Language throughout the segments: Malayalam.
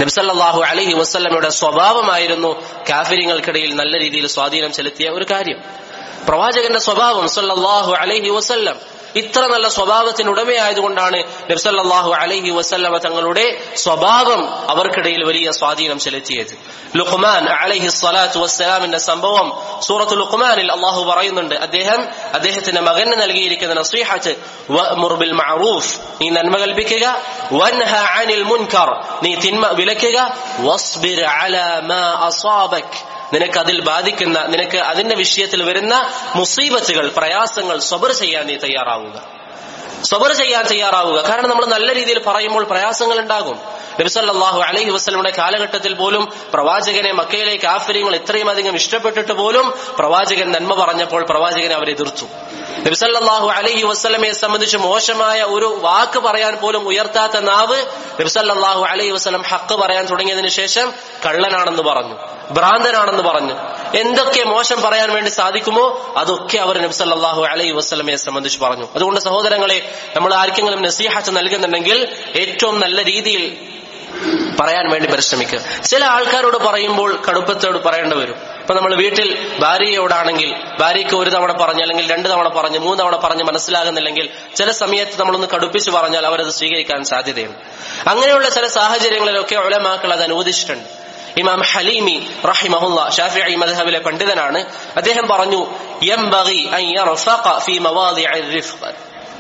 നബ്സല്ലാഹു അലഹി വസ്ല്ലമയുടെ സ്വഭാവമായിരുന്നു കാഫിര്യങ്ങൾക്കിടയിൽ നല്ല രീതിയിൽ സ്വാധീനം ചെലുത്തിയ ഒരു കാര്യം പ്രവാചകന്റെ സ്വഭാവം സല്ലല്ലാഹു അലൈഹി വസല്ലം ഇത്ര നല്ല സ്വഭാവത്തിന് ഉടമയായതുകൊണ്ടാണ് നബ്സല്ലാഹു അലൈഹി വസല്ലമ തങ്ങളുടെ സ്വഭാവം അവർക്കിടയിൽ വലിയ സ്വാധീനം ചെലുത്തിയത് ലുഖ്മാൻ അലൈഹി സ്വലാത്തു വസ്സലാമിന്റെ സംഭവം സൂറത്ത് ലുഖ്മാനിൽ അള്ളാഹു പറയുന്നുണ്ട് അദ്ദേഹം അദ്ദേഹത്തിന്റെ മകന് നൽകിയിരിക്കുന്ന നസീഹത്ത് വഅ്മുർ ബിൽ മഅറൂഫ് നീ നന്മ കൽപ്പിക്കുക വൻഹ അനിൽ മുൻകർ നീ തിന്മ വിലക്കുക വസ്ബിർ അലാ മാ അസാബക് നിനക്ക് അതിൽ ബാധിക്കുന്ന നിനക്ക് അതിന്റെ വിഷയത്തിൽ വരുന്ന മുസീബത്തുകൾ പ്രയാസങ്ങൾ സ്വബർ ചെയ്യാൻ നീ തയ്യാറാവുക സ്വബർ ചെയ്യാൻ തയ്യാറാവുക കാരണം നമ്മൾ നല്ല രീതിയിൽ പറയുമ്പോൾ പ്രയാസങ്ങൾ ഉണ്ടാകും നബിസല്ലാഹു അലൈഹി വസ്ലമിയുടെ കാലഘട്ടത്തിൽ പോലും പ്രവാചകനെ മക്കയിലേക്ക് ആഫര്യങ്ങൾ ഇത്രയും അധികം ഇഷ്ടപ്പെട്ടിട്ട് പോലും പ്രവാചകൻ നന്മ പറഞ്ഞപ്പോൾ പ്രവാചകൻ അവരെ എതിർത്തു നബിസല്ലാഹു അലൈഹി വസ്ലമയെ സംബന്ധിച്ച് മോശമായ ഒരു വാക്ക് പറയാൻ പോലും ഉയർത്താത്ത നാവ് നബിസല്ലാഹു അലൈഹി വസ്ലം ഹക്ക് പറയാൻ തുടങ്ങിയതിനു ശേഷം കള്ളനാണെന്ന് പറഞ്ഞു ഭ്രാന്തനാണെന്ന് പറഞ്ഞു എന്തൊക്കെ മോശം പറയാൻ വേണ്ടി സാധിക്കുമോ അതൊക്കെ അവർ നബ്സല്ലാഹു അലൈഹി വസ്ലമയെ സംബന്ധിച്ച് പറഞ്ഞു അതുകൊണ്ട് സഹോദരങ്ങളെ നമ്മൾ ആർക്കെങ്കിലും നസീഹത്ത് നൽകുന്നുണ്ടെങ്കിൽ ഏറ്റവും നല്ല രീതിയിൽ പറയാൻ വേണ്ടി പരിശ്രമിക്കുക ചില ആൾക്കാരോട് പറയുമ്പോൾ കടുപ്പത്തോട് പറയേണ്ടി വരും ഇപ്പൊ നമ്മൾ വീട്ടിൽ ഭാര്യയോടാണെങ്കിൽ ഭാര്യയ്ക്ക് ഒരു തവണ പറഞ്ഞ് അല്ലെങ്കിൽ രണ്ട് തവണ പറഞ്ഞ് മൂന്ന് തവണ പറഞ്ഞ് മനസ്സിലാകുന്നില്ലെങ്കിൽ ചില സമയത്ത് നമ്മളൊന്ന് കടുപ്പിച്ച് പറഞ്ഞാൽ അവരത് സ്വീകരിക്കാൻ സാധ്യതയുണ്ട് അങ്ങനെയുള്ള ചില സാഹചര്യങ്ങളിലൊക്കെ ഒലമാക്കൾ അത് അനുവദിച്ചിട്ടുണ്ട് ഇമാം ഹലീമി റഹിമഹുല്ല ഷാഫിഈ മദ്ഹബിലെ പണ്ഡിതനാണ് അദ്ദേഹം പറഞ്ഞു യംബഗി അൻ യർഫഖ ഫീ മവാദിഇ റിഫ്ഖ്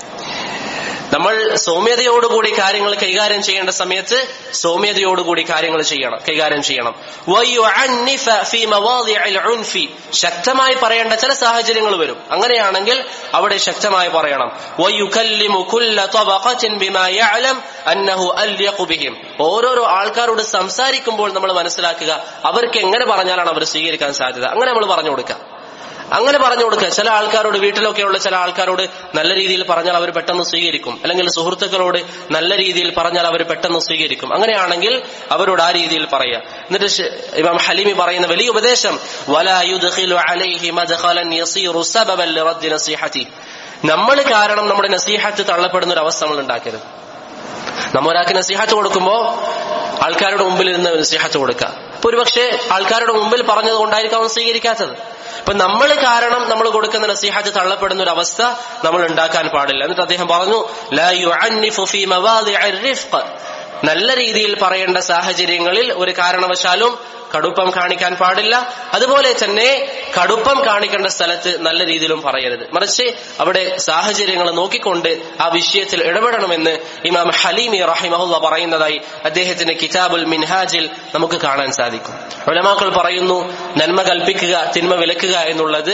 നമ്മൾ സൗമ്യതയോടുകൂടി കാര്യങ്ങൾ കൈകാര്യം ചെയ്യേണ്ട സമയത്ത് സൗമ്യതയോടുകൂടി കാര്യങ്ങൾ ചെയ്യണം കൈകാര്യം ചെയ്യണം വയുഅന്നിഫ ഫീ മവാദിഇൽ ഉൻഫി ശക്തമായി പറയേണ്ട ചില സാഹചര്യങ്ങൾ വരും അങ്ങനെയാണെങ്കിൽ അവിടെ ശക്തമായി പറയണം വയുകല്ലിമു കുല്ല തബഖത്തിൻ ബിമാ യഅലം അന്നഹു അൽയഖു ബിഹിം ഓരോരോ ആൾക്കാരോട് സംസാരിക്കുമ്പോൾ നമ്മൾ മനസ്സിലാക്കുക അവർക്ക് എങ്ങനെ പറഞ്ഞാലാണ് അവർ സ്വീകരിക്കാൻ സാധ്യത അങ്ങനെ നമ്മൾ പറഞ്ഞു കൊടുക്കുക അങ്ങനെ പറഞ്ഞു കൊടുക്കുക ചില ആൾക്കാരോട് വീട്ടിലൊക്കെയുള്ള ചില ആൾക്കാരോട് നല്ല രീതിയിൽ പറഞ്ഞാൽ അവർ പെട്ടെന്ന് സ്വീകരിക്കും അല്ലെങ്കിൽ സുഹൃത്തുക്കളോട് നല്ല രീതിയിൽ പറഞ്ഞാൽ അവർ പെട്ടെന്ന് സ്വീകരിക്കും അങ്ങനെയാണെങ്കിൽ അവരോട് ആ രീതിയിൽ പറയുക എന്നിട്ട് ഷ് ഇമാം ഹലീമി പറയുന്ന വലിയ ഉപദേശം വലാ യുദ്ഖിലു അലൈഹി മദ്ഖലൻ യസീറു സബബൻ ലിറദ്ദി നസീഹതി നമ്മൾ കാരണം നമ്മുടെ നസീഹത്ത് തള്ളപ്പെടുന്ന ഒരു അവസ്ഥ നമ്മൾ ഉണ്ടാക്കരുത് നമ്മ ഒരാൾക്ക് നസീഹത്ത് കൊടുക്കുമ്പോ ആൾക്കാരുടെ മുമ്പിൽ ഇരുന്ന് നസീഹത്ത് കൊടുക്കുക അപ്പൊ ഒരുപക്ഷെ ആൾക്കാരുടെ മുമ്പിൽ പറഞ്ഞത് കൊണ്ടായിരിക്കും അവൻ സ്വീകരിക്കാത്തത് അപ്പൊ നമ്മൾ കാരണം നമ്മൾ കൊടുക്കുന്ന നസീഹത്ത് തള്ളപ്പെടുന്ന ഒരു അവസ്ഥ നമ്മൾ ഉണ്ടാക്കാൻ പാടില്ല എന്നിട്ട് അദ്ദേഹം പറഞ്ഞു ലാ യുഅന്നിഫു ഫീ മവാദിഇ റിഫ്ഖ് നല്ല രീതിയിൽ പറയേണ്ട സാഹചര്യങ്ങളിൽ ഒരു കാരണവശാലും കടുപ്പം കാണിക്കാൻ പാടില്ല അതുപോലെ തന്നെ കടുപ്പം കാണിക്കേണ്ട സ്ഥലത്ത് നല്ല രീതിയിലും പറയരുത് മറിച്ച് അവിടെ സാഹചര്യങ്ങൾ നോക്കിക്കൊണ്ട് ആ വിഷയത്തിൽ ഇടപെടണമെന്ന് ഇമാം ഹലീമി റഹിമഹുല്ല പറയുന്നതായി അദ്ദേഹത്തിന്റെ കിതാബുൽ മിൻഹാജിൽ നമുക്ക് കാണാൻ സാധിക്കും ഉലമാക്കൾ പറയുന്നു നന്മ കൽപ്പിക്കുക തിന്മ വിലക്കുക എന്നുള്ളത്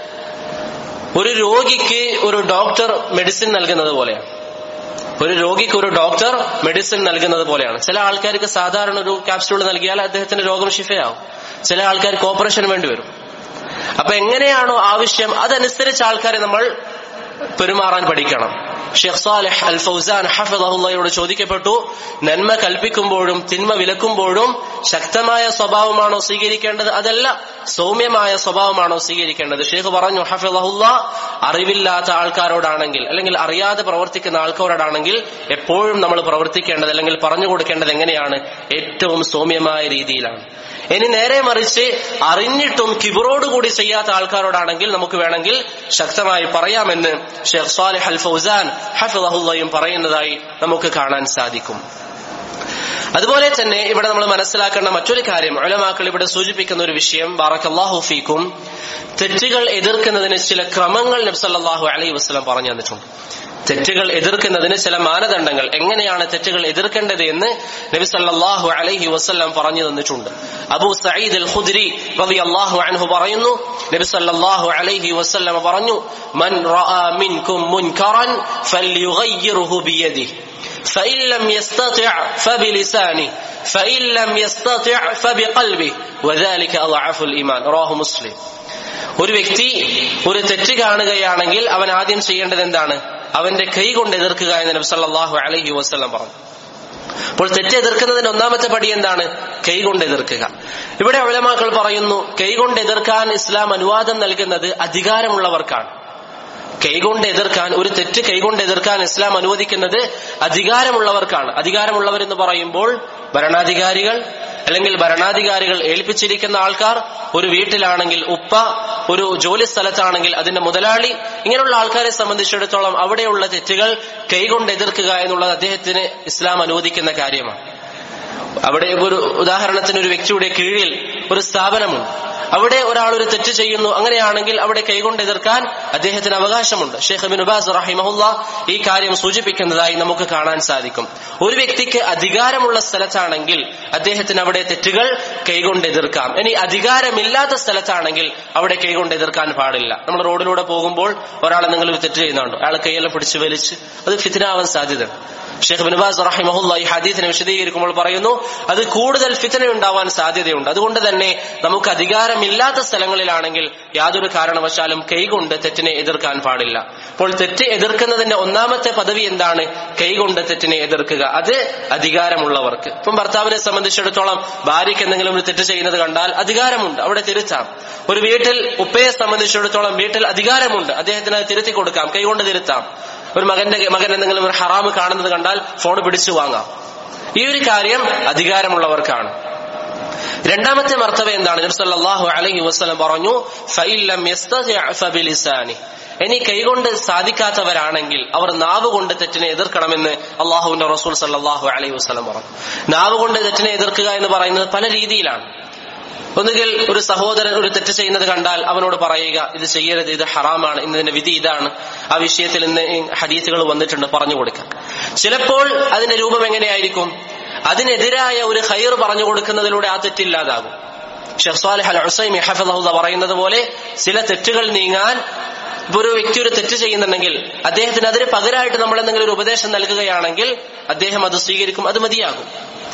ഒരു രോഗിക്ക് ഒരു ഡോക്ടർ മെഡിസിൻ നൽകുന്നത് പോലെയാണ് ഒരു രോഗിക്ക് ഒരു ഡോക്ടർ മെഡിസിൻ നൽകുന്നത് പോലെയാണ് ചില ആൾക്കാർക്ക് സാധാരണ ഒരു ക്യാപ്സ്യൂൾ നൽകിയാൽ അദ്ദേഹത്തിന്റെ രോഗം ശിഫയാവും ചില ആൾക്കാർക്ക് ഓപ്പറേഷൻ വേണ്ടി വരും അപ്പൊ എങ്ങനെയാണോ ആവശ്യം അതനുസരിച്ച് ആൾക്കാരെ നമ്മൾ പെരുമാറാൻ പഠിക്കണം ഷെഖ് സാലിഹ് അൽ ഫൗസാൻ ഹഫിദുള്ളയോട് ചോദിക്കപ്പെട്ടു നന്മ കൽപ്പിക്കുമ്പോഴും തിന്മ വിലക്കുമ്പോഴും ശക്തമായ സ്വഭാവമാണോ സ്വീകരിക്കേണ്ടത് അതല്ല സൗമ്യമായ സ്വഭാവമാണോ സ്വീകരിക്കേണ്ടത് ഷെയ്ഖ് പറഞ്ഞു ഹഫിദുല്ല അറിവില്ലാത്ത ആൾക്കാരോടാണെങ്കിൽ അല്ലെങ്കിൽ അറിയാതെ പ്രവർത്തിക്കുന്ന ആൾക്കാരോടാണെങ്കിൽ എപ്പോഴും നമ്മൾ പ്രവർത്തിക്കേണ്ടത് അല്ലെങ്കിൽ പറഞ്ഞു കൊടുക്കേണ്ടത് എങ്ങനെയാണ് ഏറ്റവും സൗമ്യമായ രീതിയിലാണ് ഇനി നേരെ മറിച്ച് അറിഞ്ഞിട്ടും കിബറോടുകൂടി ചെയ്യാത്ത ആൾക്കാരോടാണെങ്കിൽ നമുക്ക് വേണമെങ്കിൽ ശക്തമായി പറയാമെന്ന് ഷെയ്ഖ് സാലിഹ് അൽ ഫൗസാൻ ഹഫിദുള്ളയും പറയുന്നതായി നമുക്ക് കാണാൻ സാധിക്കും അതുപോലെ തന്നെ ഇവിടെ നമ്മൾ മനസ്സിലാക്കേണ്ട മറ്റൊരു കാര്യം ഒലമാക്കൾ ഇവിടെ സൂചിപ്പിക്കുന്ന ഒരു വിഷയം ബാറക്കല്ലാഹു ഫീക്കും തെറ്റുകൾ എതിർക്കുന്നതിന് ചില ക്രമങ്ങൾ നബ്സല്ലാഹു അലൈഹി വസ്ലം പറഞ്ഞു തന്നിട്ടുണ്ട് തെറ്റുകൾ എതിർക്കുന്നതിന് ചില മാനദണ്ഡങ്ങൾ എങ്ങനെയാണ് തെറ്റുകൾ എതിർക്കേണ്ടത് എന്ന് നബി സല്ലല്ലാഹു അലൈഹി വസല്ലം പറഞ്ഞു തന്നിട്ടുണ്ട് അബൂ സഈദ് അൽ ഖുദ്രി റളിയല്ലാഹു അൻഹു പറയുന്നു നബി സല്ലല്ലാഹു അലൈഹി വസല്ലം പറഞ്ഞു മൻ റഅ മിൻകും മുൻകറൻ ഫൽയുഗയ്യിർഹു ബിയദിഹി فإن لم يستطع فبلسانه فإن لم يستطع فبقلبه وذلك أضعف الإيمان رواه مسلم ഒരു വ്യക്തി ഒരു തെറ്റ് കാണുകയാണെങ്കിൽ അവൻ ആദ്യം ചെയ്യേണ്ടത് എന്താണ് അവന്റെ കൈ കൊണ്ട് എതിർക്കുക എന്ന് നബി സല്ലല്ലാഹു അലൈഹി വസല്ലം പറഞ്ഞു അപ്പോൾ തെറ്റ് എതിർക്കുന്നതിന്റെ ഒന്നാമത്തെ പടി എന്താണ് കൈ കൊണ്ട് എതിർക്കുക ഇവിടെ അവലമാക്കൾ പറയുന്നു കൈ കൊണ്ട് എതിർക്കാൻ ഇസ്ലാം അനുവാദം നൽകുന്നത് അധികാരമുള്ളവർക്കാണ് കൈകൊണ്ട് എതിർക്കാൻ ഒരു തെറ്റ് കൈകൊണ്ട് എതിർക്കാൻ ഇസ്ലാം അനുവദിക്കുന്നത് അധികാരമുള്ളവർക്കാണ് അധികാരമുള്ളവർ എന്ന് പറയുമ്പോൾ ഭരണാധികാരികൾ അല്ലെങ്കിൽ ഭരണാധികാരികൾ ഏൽപ്പിച്ചിരിക്കുന്ന ആൾക്കാർ ഒരു വീട്ടിലാണെങ്കിൽ ഉപ്പ ഒരു ജോലി സ്ഥലത്താണെങ്കിൽ അതിന്റെ മുതലാളി ഇങ്ങനെയുള്ള ആൾക്കാരെ സംബന്ധിച്ചിടത്തോളം അവിടെയുള്ള തെറ്റുകൾ കൈകൊണ്ട് എതിർക്കുക എന്നുള്ളത് അദ്ദേഹത്തിന് ഇസ്ലാം അനുവദിക്കുന്ന കാര്യമാണ് അവിടെ ഒരു ഉദാഹരണത്തിന് ഒരു വ്യക്തിയുടെ കീഴിൽ ഒരു സ്ഥാപനമുണ്ട് അവിടെ ഒരാൾ ഒരു തെറ്റ് ചെയ്യുന്നു അങ്ങനെയാണെങ്കിൽ അവിടെ കൈകൊണ്ട് എതിർക്കാൻ അദ്ദേഹത്തിന് അവകാശമുണ്ട് ഷെയ്ഖ് ബിൻ ഉബാസ് റഹിമഹുല്ല ഈ കാര്യം സൂചിപ്പിക്കുന്നതായി നമുക്ക് കാണാൻ സാധിക്കും ഒരു വ്യക്തിക്ക് അധികാരമുള്ള സ്ഥലത്താണെങ്കിൽ അദ്ദേഹത്തിന് അവിടെ തെറ്റുകൾ കൈകൊണ്ട് എതിർക്കാം ഇനി അധികാരമില്ലാത്ത സ്ഥലത്താണെങ്കിൽ അവിടെ കൈകൊണ്ട് എതിർക്കാൻ പാടില്ല നമ്മൾ റോഡിലൂടെ പോകുമ്പോൾ ഒരാൾ എന്തെങ്കിലും ഒരു തെറ്റ് ചെയ്യുന്നുണ്ടോ അയാൾ കൈയെല്ലാം പിടിച്ച് വലിച്ച് അത് ഫിത്തിനാവാൻ സാധ്യതയുണ്ട് ഷെയ്ഖ് ബിൻബാസ് റഹിമഹുല്ല ഈ ഹദീസിനെ വിശദീകരിക്കുമ്പോൾ പറയുന്നു അത് കൂടുതൽ ഫിത്തന ഉണ്ടാവാൻ സാധ്യതയുണ്ട് അതുകൊണ്ട് തന്നെ നമുക്ക് അധികാരമില്ലാത്ത സ്ഥലങ്ങളിലാണെങ്കിൽ യാതൊരു കാരണവശാലും കൈകൊണ്ട് തെറ്റിനെ എതിർക്കാൻ പാടില്ല അപ്പോൾ തെറ്റ് എതിർക്കുന്നതിന്റെ ഒന്നാമത്തെ പദവി എന്താണ് കൈകൊണ്ട് തെറ്റിനെ എതിർക്കുക അത് അധികാരമുള്ളവർക്ക് ഇപ്പം ഭർത്താവിനെ സംബന്ധിച്ചിടത്തോളം ഭാര്യയ്ക്ക് എന്തെങ്കിലും ഒരു തെറ്റ് ചെയ്യുന്നത് കണ്ടാൽ അധികാരമുണ്ട് അവിടെ തിരുത്താം ഒരു വീട്ടിൽ ഉപ്പയെ സംബന്ധിച്ചിടത്തോളം വീട്ടിൽ അധികാരമുണ്ട് അദ്ദേഹത്തിന് അത് തിരുത്തി കൊടുക്കാം കൈകൊണ്ട് തിരുത്താം ഒരു മകന്റെ മകൻ എന്തെങ്കിലും ഒരു ഹറാമ് കാണുന്നത് കണ്ടാൽ ഫോൺ പിടിച്ചു വാങ്ങാം ഈ ഒരു കാര്യം അധികാരമുള്ളവർക്കാണ് രണ്ടാമത്തെ മർത്തവ എന്താണ് നബ്സല്ലാഹു അലൈഹി വസ്ലം പറഞ്ഞു ഫൈലം ഫബിലിസാനി ഇനി കൈകൊണ്ട് സാധിക്കാത്തവരാണെങ്കിൽ അവർ നാവ് കൊണ്ട് തെറ്റിനെ എതിർക്കണമെന്ന് അള്ളാഹുവിന്റെ റസൂൽ സല്ലാഹു അലൈഹി വസ്ലം പറഞ്ഞു നാവ് കൊണ്ട് തെറ്റിനെ എതിർക്കുക എന്ന് പറയുന്നത് പല രീതിയിലാണ് ഒന്നുകിൽ ഒരു സഹോദരൻ ഒരു തെറ്റ് ചെയ്യുന്നത് കണ്ടാൽ അവനോട് പറയുക ഇത് ചെയ്യരുത് ഇത് ഹറാമാണ് ഇന്നതിന്റെ വിധി ഇതാണ് ആ വിഷയത്തിൽ ഇന്ന് ഹദീസുകൾ വന്നിട്ടുണ്ട് പറഞ്ഞു കൊടുക്കാം ചിലപ്പോൾ അതിന്റെ രൂപം എങ്ങനെയായിരിക്കും അതിനെതിരായ ഒരു ഹൈർ പറഞ്ഞു കൊടുക്കുന്നതിലൂടെ ആ തെറ്റില്ലാതാകും ഷെഹ്സാലിഹ് അൽ ഹുസൈമി ഹഫദഹുല്ല പറയുന്നത് പോലെ ചില തെറ്റുകൾ നീങ്ങാൻ ഇപ്പൊ ഒരു വ്യക്തി ഒരു തെറ്റ് ചെയ്യുന്നുണ്ടെങ്കിൽ അദ്ദേഹത്തിന് അതിന് പകരമായിട്ട് നമ്മൾ എന്തെങ്കിലും ഒരു ഉപദേശം നൽകുകയാണെങ്കിൽ അദ്ദേഹം അത് സ്വീകരിക്കും അത് മതിയാകും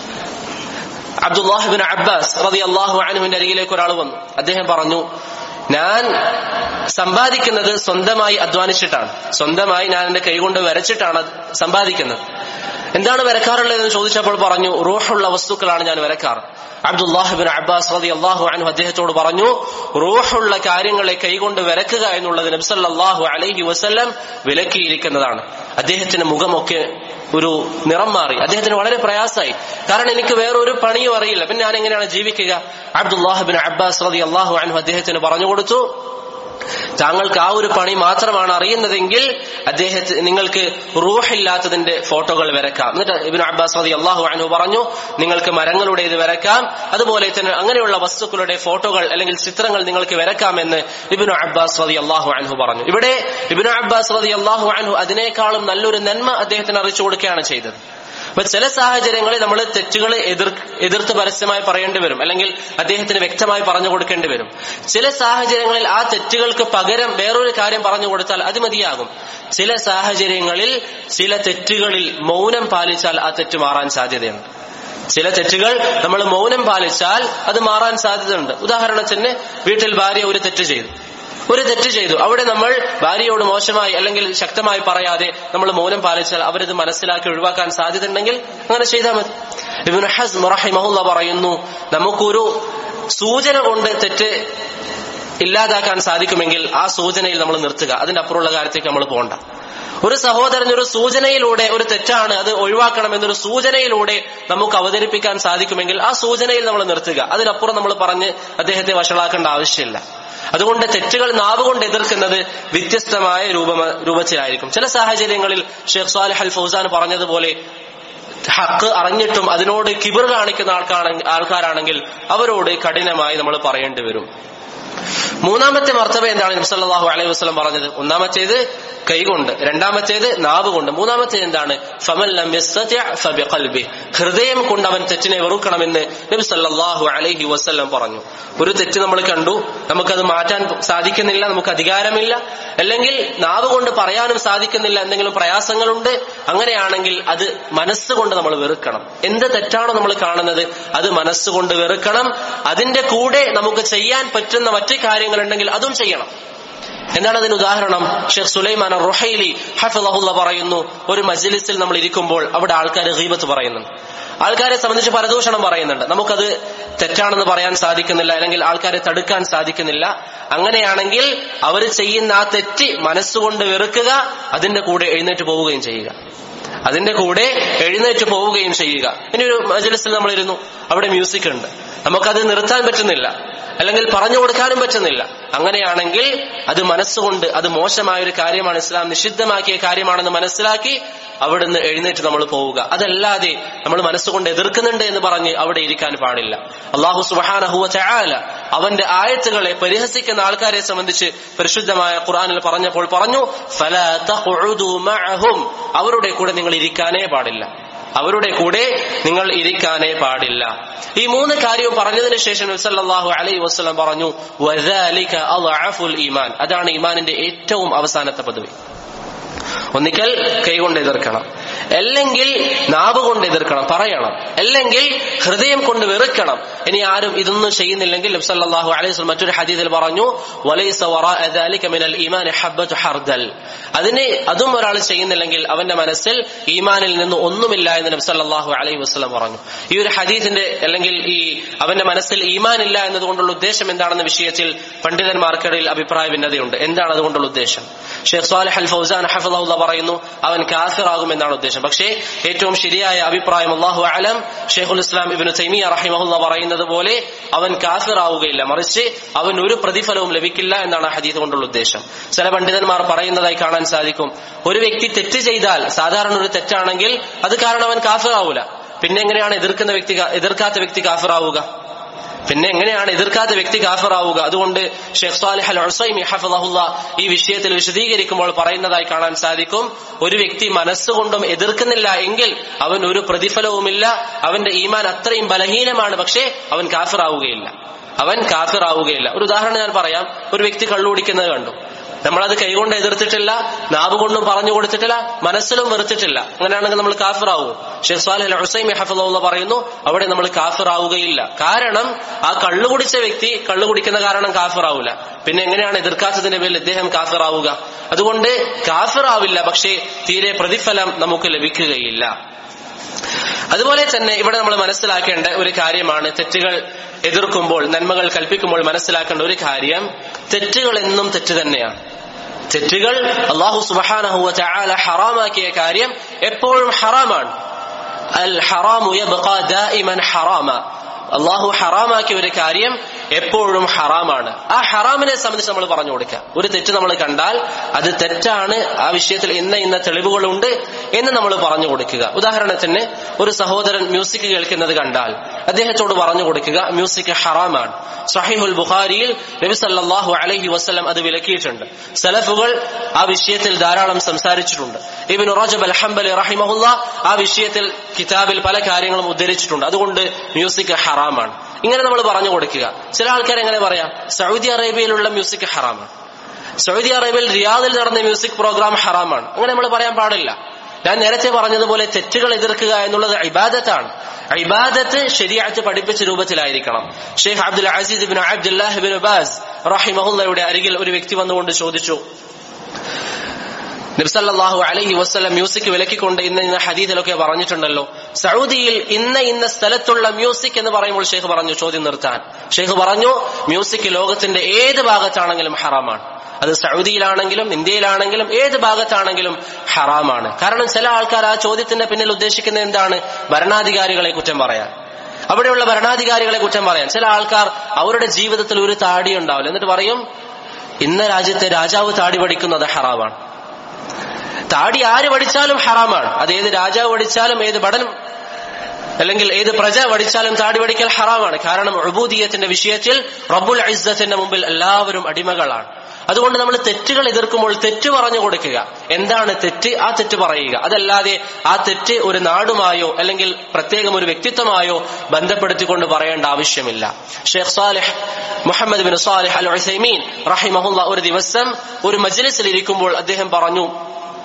അബ്ദുല്ലാഹിബിൻ അബ്ബാസ് റതി അള്ളാഹു അനുവിന്റെ അരികിലേക്ക് ഒരാൾ വന്നു അദ്ദേഹം പറഞ്ഞു ഞാൻ സമ്പാദിക്കുന്നത് സ്വന്തമായി അധ്വാനിച്ചിട്ടാണ് സ്വന്തമായി ഞാൻ എന്റെ കൈകൊണ്ട് വരച്ചിട്ടാണ് സമ്പാദിക്കുന്നത് എന്താണ് വരക്കാറുള്ളതെന്ന് ചോദിച്ചപ്പോൾ പറഞ്ഞു റൂഹുള്ള വസ്തുക്കളാണ് ഞാൻ വരക്കാറ് അബ്ദുല്ലാഹിബിൻ അബ്ബാസ് റതി അള്ളാഹു അനു അദ്ദേഹത്തോട് പറഞ്ഞു റൂഹുള്ള കാര്യങ്ങളെ കൈകൊണ്ട് വരക്കുക എന്നുള്ളത് നബ്സല്ലാഹു അലൈഹി വസ്ല്ലം വിലക്കിയിരിക്കുന്നതാണ് അദ്ദേഹത്തിന്റെ മുഖമൊക്കെ ഒരു നിറം മാറി അദ്ദേഹത്തിന് വളരെ പ്രയാസമായി കാരണം എനിക്ക് വേറൊരു പണിയും അറിയില്ല പിന്നെ ഞാൻ എങ്ങനെയാണ് ജീവിക്കുക അബ്ദുല്ലാഹിബിൻ അബ്ബാസ് റതി അള്ളാഹു അനു അദ്ദേഹത്തിന് പറഞ്ഞു കൊടുത്തു താങ്കൾക്ക് ആ ഒരു പണി മാത്രമാണ് അറിയുന്നതെങ്കിൽ അദ്ദേഹത്തിന് നിങ്ങൾക്ക് റൂഹില്ലാത്തതിന്റെ ഫോട്ടോകൾ വരക്കാം എന്നിട്ട് ഇബിൻ അബ്ബാസ് റതി അള്ളാഹു അനു പറഞ്ഞു നിങ്ങൾക്ക് മരങ്ങളുടെ ഇത് വരക്കാം അതുപോലെ തന്നെ അങ്ങനെയുള്ള വസ്തുക്കളുടെ ഫോട്ടോകൾ അല്ലെങ്കിൽ ചിത്രങ്ങൾ നിങ്ങൾക്ക് വരക്കാമെന്ന് ഇബിനു അബ്ബാസ് റതി അള്ളാഹു അൻഹു പറഞ്ഞു ഇവിടെ ഇബിനു അബ്ബാസ് റതി അള്ളാഹു അൻഹു അതിനേക്കാളും നല്ലൊരു നന്മ അദ്ദേഹത്തിന് അറിയിച്ചു കൊടുക്കുകയാണ് ചെയ്തത് അപ്പൊ ചില സാഹചര്യങ്ങളിൽ നമ്മൾ തെറ്റുകൾ എതിർ എതിർത്ത് പരസ്യമായി പറയേണ്ടി വരും അല്ലെങ്കിൽ അദ്ദേഹത്തിന് വ്യക്തമായി പറഞ്ഞു കൊടുക്കേണ്ടി വരും ചില സാഹചര്യങ്ങളിൽ ആ തെറ്റുകൾക്ക് പകരം വേറൊരു കാര്യം പറഞ്ഞു കൊടുത്താൽ അത് മതിയാകും ചില സാഹചര്യങ്ങളിൽ ചില തെറ്റുകളിൽ മൗനം പാലിച്ചാൽ ആ തെറ്റ് മാറാൻ സാധ്യതയുണ്ട് ചില തെറ്റുകൾ നമ്മൾ മൗനം പാലിച്ചാൽ അത് മാറാൻ സാധ്യതയുണ്ട് ഉദാഹരണത്തിന് വീട്ടിൽ ഭാര്യ ഒരു തെറ്റ് ചെയ്തു ഒരു തെറ്റ് ചെയ്തു അവിടെ നമ്മൾ ഭാര്യയോട് മോശമായി അല്ലെങ്കിൽ ശക്തമായി പറയാതെ നമ്മൾ മൗനം പാലിച്ചാൽ അവരത് മനസ്സിലാക്കി ഒഴിവാക്കാൻ സാധ്യതയുണ്ടെങ്കിൽ അങ്ങനെ ചെയ്താൽ മതി ഇബിൻ ഹസ് റഹിമഹുല്ല പറയുന്നു നമുക്കൊരു സൂചന കൊണ്ട് തെറ്റ് ഇല്ലാതാക്കാൻ സാധിക്കുമെങ്കിൽ ആ സൂചനയിൽ നമ്മൾ നിർത്തുക അതിന്റെ അപ്പുറമുള്ള കാര്യത്തേക്ക് നമ്മൾ പോകണ്ട ഒരു സഹോദരൻ ഒരു സൂചനയിലൂടെ ഒരു തെറ്റാണ് അത് ഒഴിവാക്കണം എന്നൊരു സൂചനയിലൂടെ നമുക്ക് അവതരിപ്പിക്കാൻ സാധിക്കുമെങ്കിൽ ആ സൂചനയിൽ നമ്മൾ നിർത്തുക അതിനപ്പുറം നമ്മൾ പറഞ്ഞ് അദ്ദേഹത്തെ വഷളാക്കേണ്ട ആവശ്യമില്ല അതുകൊണ്ട് തെറ്റുകൾ നാവ് കൊണ്ട് എതിർക്കുന്നത് വ്യത്യസ്തമായ രൂപ രൂപത്തിലായിരിക്കും ചില സാഹചര്യങ്ങളിൽ ഷെയ്ഖ് സാലിഹ് അൽ ഫൗസാൻ പറഞ്ഞതുപോലെ ഹക്ക് അറിഞ്ഞിട്ടും അതിനോട് കിബർ കാണിക്കുന്ന ആൾക്കാണെങ്കിൽ ആൾക്കാരാണെങ്കിൽ അവരോട് കഠിനമായി നമ്മൾ പറയേണ്ടി വരും മൂന്നാമത്തെ മർത്തബ എന്താണ് നബ്സല്ലാഹു അലൈഹി വസ്ലം പറഞ്ഞത് ഒന്നാമത്തേത് കൈകൊണ്ട് രണ്ടാമത്തേത് നാവ് കൊണ്ട് മൂന്നാമത്തേത് എന്താണ് ഹൃദയം കൊണ്ട് അവൻ തെറ്റിനെ വെറുക്കണമെന്ന് നബി സല്ലാഹു അലൈഹി വസ്ലം പറഞ്ഞു ഒരു തെറ്റ് നമ്മൾ കണ്ടു നമുക്കത് മാറ്റാൻ സാധിക്കുന്നില്ല നമുക്ക് അധികാരമില്ല അല്ലെങ്കിൽ നാവ് കൊണ്ട് പറയാനും സാധിക്കുന്നില്ല എന്തെങ്കിലും പ്രയാസങ്ങളുണ്ട് അങ്ങനെയാണെങ്കിൽ അത് മനസ്സുകൊണ്ട് നമ്മൾ വെറുക്കണം എന്ത് തെറ്റാണോ നമ്മൾ കാണുന്നത് അത് മനസ്സുകൊണ്ട് വെറുക്കണം അതിന്റെ കൂടെ നമുക്ക് ചെയ്യാൻ പറ്റുന്ന മറ്റു കാര്യങ്ങളുണ്ടെങ്കിൽ അതും ചെയ്യണം എന്താണ് അതിന് ഉദാഹരണം ഷെയ്ഖ് സുലൈമാൻ റുഹൈലി ഹഫിളഹുല്ല പറയുന്നു ഒരു മജ്ലിസിൽ നമ്മൾ ഇരിക്കുമ്പോൾ അവിടെ ആൾക്കാർ ഗീബത്ത് പറയുന്നു ആൾക്കാരെ സംബന്ധിച്ച് പരദൂഷണം പറയുന്നുണ്ട് നമുക്കത് തെറ്റാണെന്ന് പറയാൻ സാധിക്കുന്നില്ല അല്ലെങ്കിൽ ആൾക്കാരെ തടുക്കാൻ സാധിക്കുന്നില്ല അങ്ങനെയാണെങ്കിൽ അവർ ചെയ്യുന്ന ആ തെറ്റ് മനസ്സുകൊണ്ട് വെറുക്കുക അതിന്റെ കൂടെ എഴുന്നേറ്റ് പോവുകയും ചെയ്യുക അതിന്റെ കൂടെ എഴുന്നേറ്റ് പോവുകയും ചെയ്യുക ഇനി ഒരു മജലിസിൽ നമ്മൾ ഇരുന്നു അവിടെ മ്യൂസിക് ഉണ്ട് നമുക്കത് നിർത്താൻ പറ്റുന്നില്ല അല്ലെങ്കിൽ പറഞ്ഞു കൊടുക്കാനും പറ്റുന്നില്ല അങ്ങനെയാണെങ്കിൽ അത് മനസ്സുകൊണ്ട് അത് മോശമായ ഒരു കാര്യമാണ് ഇസ്ലാം നിഷിദ്ധമാക്കിയ കാര്യമാണെന്ന് മനസ്സിലാക്കി അവിടുന്ന് എഴുന്നേറ്റ് നമ്മൾ പോവുക അതല്ലാതെ നമ്മൾ മനസ്സുകൊണ്ട് എതിർക്കുന്നുണ്ട് എന്ന് പറഞ്ഞ് അവിടെ ഇരിക്കാൻ പാടില്ല അള്ളാഹു സുബാനഹുവ ചായാല അവന്റെ ആയത്തുകളെ പരിഹസിക്കുന്ന ആൾക്കാരെ സംബന്ധിച്ച് പരിശുദ്ധമായ ഖുർആനിൽ പറഞ്ഞപ്പോൾ പറഞ്ഞു "ഫലാ തഖ്ഉദു മഅഹും." അവരുടെ കൂടെ നിങ്ങൾ ഇരിക്കാനേ പാടില്ല അവരുടെ കൂടെ നിങ്ങൾ ഇരിക്കാനേ പാടില്ല ഈ മൂന്ന് കാര്യവും പറഞ്ഞതിന് ശേഷം നബിസല്ലാഹു അലൈഹി വസ്ലം പറഞ്ഞു "വദാലിക അദ്അഫുൽ ഈമാൻ അതാണ് ഈമാനിന്റെ ഏറ്റവും അവസാനത്തെ പദവി ഒന്നിക്കൽ കൈകൊണ്ട് എതിർക്കണം അല്ലെങ്കിൽ നാവ് കൊണ്ട് എതിർക്കണം പറയണം അല്ലെങ്കിൽ ഹൃദയം കൊണ്ട് വെറുക്കണം ഇനി ആരും ഇതൊന്നും ചെയ്യുന്നില്ലെങ്കിൽ നബ്സല്ലാഹു അലൈഹി വസല്ലം മറ്റൊരു ഹദീദിൽ പറഞ്ഞു "വലൈസ വറാഅ ദാലിക മിനൽ ഈമാനി ഹബ്ബത്തു ഹർദൽ അതിന് അതും ഒരാൾ ചെയ്യുന്നില്ലെങ്കിൽ അവന്റെ മനസ്സിൽ ഈമാനിൽ നിന്ന് ഒന്നുമില്ല എന്ന് നബ്സല്ലാഹു അലൈഹി വസ്ലം പറഞ്ഞു ഈ ഒരു ഹദീദിന്റെ അല്ലെങ്കിൽ ഈ അവന്റെ മനസ്സിൽ ഈമാൻ ഇല്ല എന്നതുകൊണ്ടുള്ള ഉദ്ദേശം എന്താണെന്ന വിഷയത്തിൽ പണ്ഡിതന്മാർക്കിടയിൽ അഭിപ്രായ ഭിന്നതയുണ്ട് എന്താണ് അതുകൊണ്ടുള്ള ഉദ്ദേശം ഷെയ്ഖ് സാലിഹ് അൽ ഫൗസാൻ ഹഫിള്ള പറയുന്നു അവൻ കാഫിറാകും എന്നാണ് ഉദ്ദേശം പക്ഷേ ഏറ്റവും ശരിയായ അഭിപ്രായം അള്ളാഹു അലം ഷെയ്ഖുൽ ഇസ്ലാം ഇബിന് തൈമിയ റഹിമഹുല്ല പറയുന്നത് പോലെ അവൻ കാഫിറാവുകയില്ല മറിച്ച് അവൻ ഒരു പ്രതിഫലവും ലഭിക്കില്ല എന്നാണ് ആ ഹദീസ് കൊണ്ടുള്ള ഉദ്ദേശം ചില പണ്ഡിതന്മാർ പറയുന്നതായി കാണാൻ സാധിക്കും ഒരു വ്യക്തി തെറ്റ് ചെയ്താൽ സാധാരണ ഒരു തെറ്റാണെങ്കിൽ അത് കാരണം അവൻ കാഫിറാവൂല പിന്നെ എങ്ങനെയാണ് എതിർക്കുന്ന വ്യക്തി എതിർക്കാത്ത വ്യക്തി കാഫിറാവുക പിന്നെ എങ്ങനെയാണ് എതിർക്കാത്ത വ്യക്തി കാഫിറാവുക അതുകൊണ്ട് ഷെയ്ഖ് സാലിഹ് അൽ ഉസൈമി ഹഫിളഹുല്ല ഈ വിഷയത്തിൽ വിശദീകരിക്കുമ്പോൾ പറയുന്നതായി കാണാൻ സാധിക്കും ഒരു വ്യക്തി മനസ്സുകൊണ്ടും എതിർക്കുന്നില്ല എങ്കിൽ അവൻ ഒരു പ്രതിഫലവുമില്ല അവന്റെ ഈമാൻ അത്രയും ബലഹീനമാണ് പക്ഷേ അവൻ കാഫിറാവുകയില്ല അവൻ കാഫിറാവുകയില്ല ഒരു ഉദാഹരണം ഞാൻ പറയാം ഒരു വ്യക്തി കള്ളുകുടിക്കുന്നത് കണ്ടു നമ്മളത് കൈകൊണ്ട് എതിർത്തിട്ടില്ല നാവ് കൊണ്ടും പറഞ്ഞു കൊടുത്തിട്ടില്ല മനസ്സിലും വെറുത്തിട്ടില്ല അങ്ങനെയാണെങ്കിൽ നമ്മൾ കാഫിറാവും ഷെയ്ഖ് സാലിഹ് ഹുസൈമി ഹഫിള്ള പറയുന്നു അവിടെ നമ്മൾ കാഫിറാവുകയില്ല കാരണം ആ കള്ളു കുടിച്ച വ്യക്തി കള്ളു കുടിക്കുന്ന കാരണം കാഫിറാവൂല പിന്നെ എങ്ങനെയാണ് എതിർക്കാത്തതിന്റെ പേരിൽ ഇദ്ദേഹം കാഫിറാവുക അതുകൊണ്ട് കാഫിറാവില്ല പക്ഷേ തീരെ പ്രതിഫലം നമുക്ക് ലഭിക്കുകയില്ല അതുപോലെ തന്നെ ഇവിടെ നമ്മൾ മനസ്സിലാക്കേണ്ട ഒരു കാര്യമാണ് തെറ്റുകൾ എതിർക്കുമ്പോൾ നന്മകൾ കൽപ്പിക്കുമ്പോൾ മനസ്സിലാക്കേണ്ട ഒരു കാര്യം തെറ്റുകൾ എന്നും തെറ്റ് തന്നെയാണ് തെറ്റുകൾ അള്ളാഹു സുബാനഹുവ ചാല ഹറാമാക്കിയ കാര്യം എപ്പോഴും ഹറാമാണ് അൽ ഹറാമു യബ്ഖാ ദായിമൻ ഹറാമ അള്ളാഹു ഹറാമാക്കിയ ഒരു കാര്യം എപ്പോഴും ഹറാമാണ് ആ ഹറാമിനെ സംബന്ധിച്ച് നമ്മൾ പറഞ്ഞു കൊടുക്കുക ഒരു തെറ്റ് നമ്മൾ കണ്ടാൽ അത് തെറ്റാണ് ആ വിഷയത്തിൽ ഇന്ന ഇന്ന തെളിവുകളുണ്ട് എന്ന് നമ്മൾ പറഞ്ഞു കൊടുക്കുക ഉദാഹരണത്തിന് ഒരു സഹോദരൻ മ്യൂസിക് കേൾക്കുന്നത് കണ്ടാൽ അദ്ദേഹത്തോട് പറഞ്ഞു കൊടുക്കുക മ്യൂസിക് ഹറാമാണ് സഹിഹുൽ ബുഖാരിയിൽ നബി സല്ലല്ലാഹു അലൈഹി വസല്ലം അത് വിലക്കിയിട്ടുണ്ട് സലഫുകൾ ആ വിഷയത്തിൽ ധാരാളം സംസാരിച്ചിട്ടുണ്ട് ഇബിൻ റജബ് അൽ ഹംബലി റഹിമഹുല്ല ആ വിഷയത്തിൽ കിതാബിൽ പല കാര്യങ്ങളും ഉദ്ധരിച്ചിട്ടുണ്ട് അതുകൊണ്ട് മ്യൂസിക് ഹറാമാണ് ഇങ്ങനെ നമ്മൾ പറഞ്ഞു കൊടുക്കുക ചില ആൾക്കാർ എങ്ങനെ പറയാം സൗദി അറേബ്യയിലുള്ള മ്യൂസിക് ഹറാമാണ് സൗദി അറേബ്യയിൽ റിയാദിൽ നടന്ന മ്യൂസിക് പ്രോഗ്രാം ഹറാമാണ് അങ്ങനെ നമ്മൾ പറയാൻ പാടില്ല ഞാൻ നേരത്തെ പറഞ്ഞതുപോലെ തെറ്റുകൾ എതിർക്കുക എന്നുള്ളത് ഇബാദത്താണ് ഇബാദത്ത് ശരിയാറ്റ് പഠിപ്പിച്ച രൂപത്തിലായിരിക്കണം Sheikh Abdul Aziz bin Abdullah bin Baz റഹിമഹുല്ലയുടെ അരികിൽ ഒരു വ്യക്തി വന്നുകൊണ്ട് ചോദിച്ചു നബ്സല്ലാഹു അലൈഹി വസ്ലം മ്യൂസിക് വിലക്കിക്കൊണ്ട് ഇന്ന ഇന്ന ഹദീദിലൊക്കെ പറഞ്ഞിട്ടുണ്ടല്ലോ സൗദിയിൽ ഇന്ന ഇന്ന സ്ഥലത്തുള്ള മ്യൂസിക് എന്ന് പറയുമ്പോൾ ഷെയ്ഖ് പറഞ്ഞു ചോദ്യം നിർത്താൻ ഷെയ്ഖ് പറഞ്ഞു മ്യൂസിക് ലോകത്തിന്റെ ഏത് ഭാഗത്താണെങ്കിലും ഹറാമാണ് അത് സൗദിയിലാണെങ്കിലും ഇന്ത്യയിലാണെങ്കിലും ഏത് ഭാഗത്താണെങ്കിലും ഹറാമാണ് കാരണം ചില ആൾക്കാർ ആ ചോദ്യത്തിന്റെ പിന്നിൽ ഉദ്ദേശിക്കുന്നത് എന്താണ് ഭരണാധികാരികളെ കുറ്റം പറയാൻ അവിടെയുള്ള ഭരണാധികാരികളെ കുറ്റം പറയാൻ ചില ആൾക്കാർ അവരുടെ ജീവിതത്തിൽ ഒരു താടി ഉണ്ടാവില്ല എന്നിട്ട് പറയും ഇന്ന രാജ്യത്തെ രാജാവ് താടി പഠിക്കുന്നത് ഹറാമാണ് താടി ആര് പഠിച്ചാലും ഹറാമാണ് അത് ഏത് രാജാവ് പഠിച്ചാലും ഏത് ഭടൻ അല്ലെങ്കിൽ ഏത് പ്രജ പഠിച്ചാലും താടി പഠിക്കൽ ഹറാമാണ് കാരണം ഉബൂദിയത്തിന്റെ വിഷയത്തിൽ റബ്ബുൽ ഇസ്സത്തിന്റെ മുമ്പിൽ എല്ലാവരും അടിമകളാണ് അതുകൊണ്ട് നമ്മൾ തെറ്റുകൾ എതിർക്കുമ്പോൾ തെറ്റ് പറഞ്ഞു കൊടുക്കുക എന്താണ് തെറ്റ് ആ തെറ്റ് പറയുക അതല്ലാതെ ആ തെറ്റ് ഒരു നാടുമായോ അല്ലെങ്കിൽ പ്രത്യേകം ഒരു വ്യക്തിത്വമായോ ബന്ധപ്പെടുത്തിക്കൊണ്ട് പറയേണ്ട ആവശ്യമില്ല Sheikh Saleh Muhammad bin Saleh Al Uthaymeen റഹിമഹുല്ല ഒരു ദിവസം ഒരു മജ്ലിസിൽ ഇരിക്കുമ്പോൾ അദ്ദേഹം പറഞ്ഞു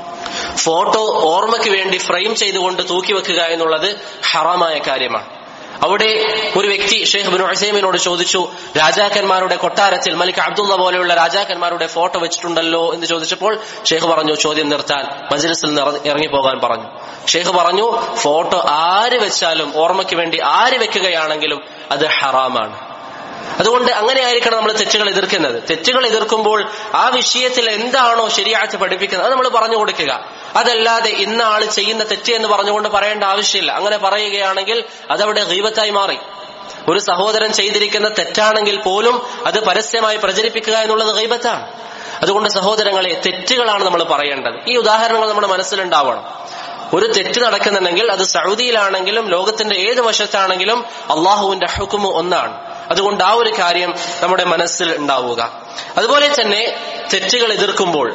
ഫോട്ടോ ഓർമ്മയ്ക്ക് വേണ്ടി ഫ്രെയിം ചെയ്തുകൊണ്ട് തൂക്കി വെക്കുക എന്നുള്ളത് ഹറാമായ കാര്യമാണ് അവിടെ ഒരു വ്യക്തി ഷെയ്ഖ് ബിൻ ഹുസൈമിനോട് ചോദിച്ചു രാജാക്കന്മാരുടെ കൊട്ടാരത്തിൽ മലിക് അബ്ദുള്ള പോലെയുള്ള രാജാക്കന്മാരുടെ ഫോട്ടോ വെച്ചിട്ടുണ്ടല്ലോ എന്ന് ചോദിച്ചപ്പോൾ ഷെയ്ഖ് പറഞ്ഞു ചോദ്യം നിർത്താൻ മജ്ലിസിൽ നിന്ന് ഇറ- ഇറങ്ങിപ്പോകാൻ പറഞ്ഞു ഷെയ്ഖ് പറഞ്ഞു ഫോട്ടോ ആര് വെച്ചാലും ഓർമ്മയ്ക്ക് വേണ്ടി ആര് വെക്കുകയാണെങ്കിലും അത് ഹറാമാണ് അതുകൊണ്ട് അങ്ങനെ ആയിരിക്കണം നമ്മൾ തെറ്റുകൾ എതിർക്കുന്നത് തെറ്റുകൾ എതിർക്കുമ്പോൾ ആ വിഷയത്തിൽ എന്താണോ ശരിയായിട്ട് പഠിപ്പിക്കുന്നത് അത് നമ്മൾ പറഞ്ഞു കൊടുക്കുക അതല്ലാതെ ഇന്ന ആള് ചെയ്യുന്ന തെറ്റ് എന്ന് പറഞ്ഞുകൊണ്ട് പറയേണ്ട ആവശ്യമില്ല അങ്ങനെ പറയുകയാണെങ്കിൽ അതവിടെ ഗീബത്തായി മാറി ഒരു സഹോദരൻ ചെയ്തിരിക്കുന്ന തെറ്റാണെങ്കിൽ പോലും അത് പരസ്യമായി പ്രചരിപ്പിക്കുക എന്നുള്ളത് ഗൈബത്താണ് അതുകൊണ്ട് സഹോദരങ്ങളെ തെറ്റുകളാണ് നമ്മൾ പറയേണ്ടത് ഈ ഉദാഹരണങ്ങൾ നമ്മുടെ മനസ്സിലുണ്ടാവണം ഒരു തെറ്റ് നടക്കുന്നുണ്ടെങ്കിൽ അത് സൗദിയിലാണെങ്കിലും ലോകത്തിന്റെ ഏത് വശത്താണെങ്കിലും അള്ളാഹുവിന്റെ ഹുക്കുമ് ഒന്നാണ് അതുകൊണ്ട് ആ ഒരു കാര്യം നമ്മുടെ മനസ്സിൽ ഉണ്ടാവുക അതുപോലെ തന്നെ തെറ്റുകൾ എതിർക്കുമ്പോൾ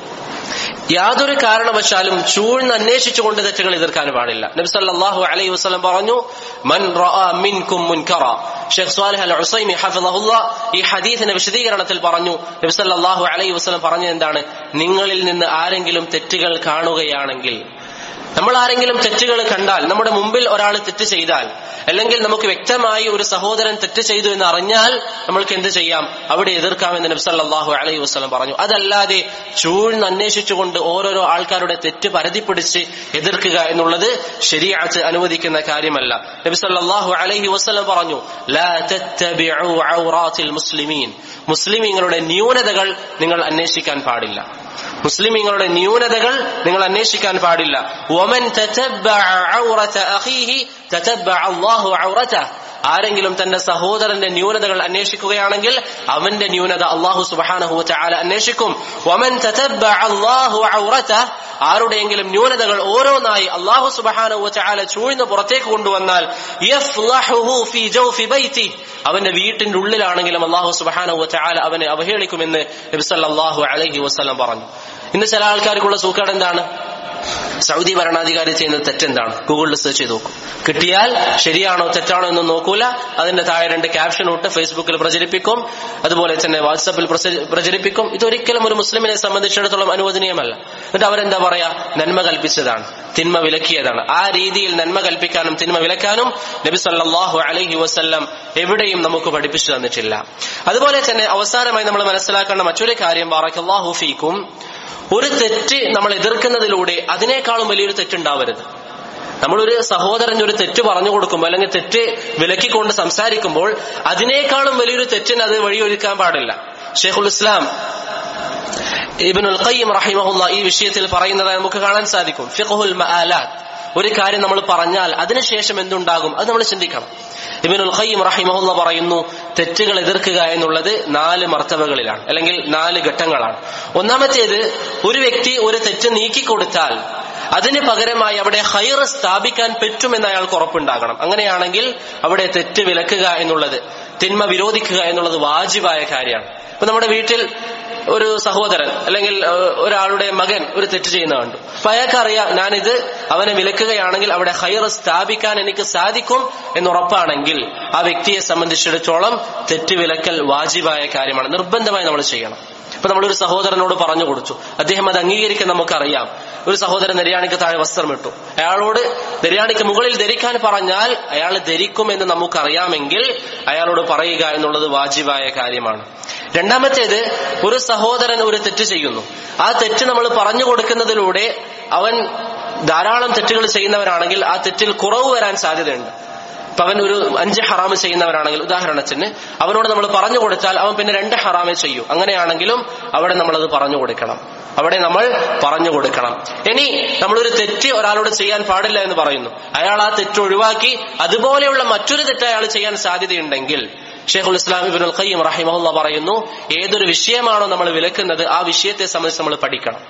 യാതൊരു കാരണവശാലും ചൂഴ്ന്ന് അന്വേഷിച്ചുകൊണ്ട് തെറ്റുകൾ എതിർക്കാൻ പാടില്ല നബി സല്ലല്ലാഹു അലൈഹി വസല്ലം പറഞ്ഞു മൻ റഅ മിൻകും മുൻകറ ഷെയ്ഖ് സ്വാലിഹ് അൽ ഉസൈമി ഹഫിളഹുല്ല ഈ ഹദീസിന്റെ വിശദീകരണത്തിൽ പറഞ്ഞു നബി സല്ലല്ലാഹു അലൈഹി വസല്ലം പറഞ്ഞത് എന്താണ് നിങ്ങളിൽ നിന്ന് ആരെങ്കിലും തെറ്റുകൾ കാണുകയാണെങ്കിൽ നമ്മൾ ആരെങ്കിലും തെറ്റുകൾ കണ്ടാൽ നമ്മുടെ മുമ്പിൽ ഒരാൾ തെറ്റ് ചെയ്താൽ അല്ലെങ്കിൽ നമുക്ക് വ്യക്തമായി ഒരു സഹോദരൻ തെറ്റ് ചെയ്തു എന്ന് അറിഞ്ഞാൽ നമ്മൾക്ക് എന്ത് ചെയ്യാം അവിടെ എതിർക്കാമെന്ന് നബ്സല്ലാഹു അലൈഹി വസ്ലം പറഞ്ഞു അതല്ലാതെ ചൂഴ്ന്ന് അന്വേഷിച്ചുകൊണ്ട് ഓരോരോ ആൾക്കാരുടെ തെറ്റ് പരതിപ്പിടിച്ച് എതിർക്കുക എന്നുള്ളത് ശരിയാച്ച് അനുവദിക്കുന്ന കാര്യമല്ല നബി സല്ലല്ലാഹു അലൈഹി വസല്ലം പറഞ്ഞു ലാ തത്തബിഉ ഔറാത്തിൽ മുസ്ലിമീൻ മുസ്ലിമീങ്ങളുടെ ന്യൂനതകൾ നിങ്ങൾ അന്വേഷിക്കാൻ പാടില്ല മുസ്ലിമീങ്ങളുടെ ന്യൂനതകൾ നിങ്ങൾ അന്വേഷിക്കാൻ പാടില്ല വമൻ തതബ്ബഅ ഔറത അഖീഹി തതബ്ബഅ അല്ലാഹു ഔറതഹ ആരെങ്കിലും തന്റെ സഹോദരന്റെ ന്യൂനതകൾ അന്വേഷിക്കുകയാണെങ്കിൽ അവന്റെ ന്യൂനത അള്ളാഹു സുബാനഹു ചാല അന്വേഷിക്കും വമൻ തതബ്ബഅ അല്ലാഹു ഔറതഹ ആരുടെയെങ്കിലും ന്യൂനതകൾ ഓരോന്നായി അള്ളാഹു സുബാനഹു ചാല ചൂഴ്ന്ന് പുറത്തേക്ക് കൊണ്ടുവന്നാൽ യഫ്ളഹുഹു ഫീ ജൗഫി ബൈതി അവന്റെ വീട്ടിന്റെ ഉള്ളിലാണെങ്കിലും അള്ളാഹു സുബാനഹു ചാല അവനെ അവഹേളിക്കുമെന്ന് നബി സല്ലല്ലാഹു അലൈഹി വസല്ലം പറഞ്ഞു ഇന്ന് ചില ആൾക്കാർക്കുള്ള സൂക്കേട് എന്താണ് സൗദി ഭരണാധികാരി ചെയ്യുന്ന തെറ്റെന്താണ് ഗൂഗിളിൽ സെർച്ച് ചെയ്ത് നോക്കും കിട്ടിയാൽ ശരിയാണോ തെറ്റാണോ എന്ന് നോക്കൂല അതിന്റെ താഴെ രണ്ട് ക്യാപ്ഷൻ ഇട്ട് ഫേസ്ബുക്കിൽ പ്രചരിപ്പിക്കും അതുപോലെ തന്നെ വാട്സാപ്പിൽ പ്രസ- പ്രചരിപ്പിക്കും ഇതൊരിക്കലും ഒരു മുസ്ലിമിനെ സംബന്ധിച്ചിടത്തോളം അനുവദനീയമല്ല എന്നിട്ട് അവരെന്താ പറയാ നന്മ കൽപ്പിച്ചതാണ് തിന്മ വിലക്കിയതാണ് ആ രീതിയിൽ നന്മ കൽപ്പിക്കാനും തിന്മ വിലക്കാനും നബി സല്ലല്ലാഹു അലൈഹി വസല്ലം എവിടെയും നമുക്ക് പഠിപ്പിച്ചു തന്നിട്ടില്ല അതുപോലെ തന്നെ അവസാനമായി നമ്മൾ മനസ്സിലാക്കേണ്ട മറ്റൊരു കാര്യം ബാറക്കല്ലാഹു ഫീക്കും ഒരു തെറ്റ് നമ്മൾ എതിർക്കുന്നതിലൂടെ അതിനേക്കാളും വലിയൊരു തെറ്റുണ്ടാവരുത് നമ്മളൊരു സഹോദരന് ഒരു തെറ്റ് പറഞ്ഞു കൊടുക്കുമ്പോൾ അല്ലെങ്കിൽ തെറ്റ് വിലക്കിക്കൊണ്ട് സംസാരിക്കുമ്പോൾ അതിനേക്കാളും വലിയൊരു തെറ്റിന് അത് വഴിയൊരുക്കാൻ പാടില്ല ഷെയ്ഖുൽ ഇസ്ലാം ഇബ്നുൽ ഖയ്യിം റഹിമഹുല്ല ഈ വിഷയത്തിൽ പറയുന്നതായി നമുക്ക് കാണാൻ സാധിക്കും ഫിഖ്ഹുൽ മആലാത്ത് ഒരു കാര്യം നമ്മൾ പറഞ്ഞാൽ അതിനുശേഷം എന്തുണ്ടാകും അത് നമ്മൾ ചിന്തിക്കണം ഇബിനുൽ ഖയ്യിം റഹിമഹുല്ല പറയുന്നു തെറ്റുകൾ എതിർക്കുക എന്നുള്ളത് നാല് മർത്തവകളിലാണ് അല്ലെങ്കിൽ നാല് ഘട്ടങ്ങളാണ് ഒന്നാമത്തേത് ഒരു വ്യക്തി ഒരു തെറ്റ് നീക്കിക്കൊടുത്താൽ അതിന് പകരമായി അവിടെ ഹൈർ സ്ഥാപിക്കാൻ പറ്റുമെന്ന് അയാൾക്ക് ഉറപ്പുണ്ടാകണം അങ്ങനെയാണെങ്കിൽ അവിടെ തെറ്റ് വിലക്കുക എന്നുള്ളത് തിന്മ വിരോധിക്കുക എന്നുള്ളത് വാജിബായ കാര്യമാണ് ഇപ്പൊ നമ്മുടെ വീട്ടിൽ ഒരു സഹോദരൻ അല്ലെങ്കിൽ ഏഹ്, ഒരാളുടെ മകൻ ഒരു തെറ്റ് ചെയ്യുന്ന കണ്ടു അപ്പൊ അയാൾക്കറിയാം ഞാനിത് അവനെ വിലക്കുകയാണെങ്കിൽ അവിടെ ഹൈർ സ്ഥാപിക്കാൻ എനിക്ക് സാധിക്കും എന്നുറപ്പാണെങ്കിൽ ആ വ്യക്തിയെ സംബന്ധിച്ചിടത്തോളം തെറ്റ് വിലക്കൽ വാജിബായ കാര്യമാണ് നിർബന്ധമായി നമ്മൾ ചെയ്യണം ഇപ്പൊ നമ്മളൊരു സഹോദരനോട് പറഞ്ഞു കൊടുത്തു അദ്ദേഹം അത് അംഗീകരിക്കാൻ നമുക്കറിയാം ഒരു സഹോദരൻ നെര്യാണിക്ക് താഴെ വസ്ത്രം ഇട്ടു അയാളോട് നെര്യാണിക്ക് മുകളിൽ ധരിക്കാൻ പറഞ്ഞാൽ അയാൾ ധരിക്കുമെന്ന് നമുക്കറിയാമെങ്കിൽ അയാളോട് പറയുക എന്നുള്ളത് വാജിബായ കാര്യമാണ് രണ്ടാമത്തേത് ഒരു സഹോദരൻ ഒരു തെറ്റ് ചെയ്യുന്നു ആ തെറ്റ് നമ്മൾ പറഞ്ഞു കൊടുക്കുന്നതിലൂടെ അവൻ ധാരാളം തെറ്റുകൾ ചെയ്യുന്നവരാണെങ്കിൽ ആ തെറ്റിൽ കുറവ് വരാൻ സാധ്യതയുണ്ട് ഇപ്പൊ അവൻ ഒരു അഞ്ച് ഹറാമ് ചെയ്യുന്നവരാണെങ്കിൽ ഉദാഹരണത്തിന് അവനോട് നമ്മൾ പറഞ്ഞു കൊടുത്താൽ അവൻ പിന്നെ രണ്ട് ഹറാമേ ചെയ്യൂ അങ്ങനെയാണെങ്കിലും അവിടെ നമ്മളത് പറഞ്ഞു കൊടുക്കണം അവിടെ നമ്മൾ പറഞ്ഞു കൊടുക്കണം ഇനി നമ്മളൊരു തെറ്റ് ഒരാളോട് ചെയ്യാൻ പാടില്ല എന്ന് പറയുന്നു അയാൾ ആ തെറ്റ് ഒഴിവാക്കി അതുപോലെയുള്ള മറ്റൊരു തെറ്റ് അയാൾ ചെയ്യാൻ സാധ്യതയുണ്ടെങ്കിൽ ഷെയ്ഖുൽ ഇസ്ലാം ഇബിനുൽ ഖയ്യിം റഹിമഹുല്ല പറയുന്നു ഏതൊരു വിഷയമാണോ നമ്മൾ വിലക്കുന്നത് ആ വിഷയത്തെ സംബന്ധിച്ച് നമ്മൾ പഠിക്കണം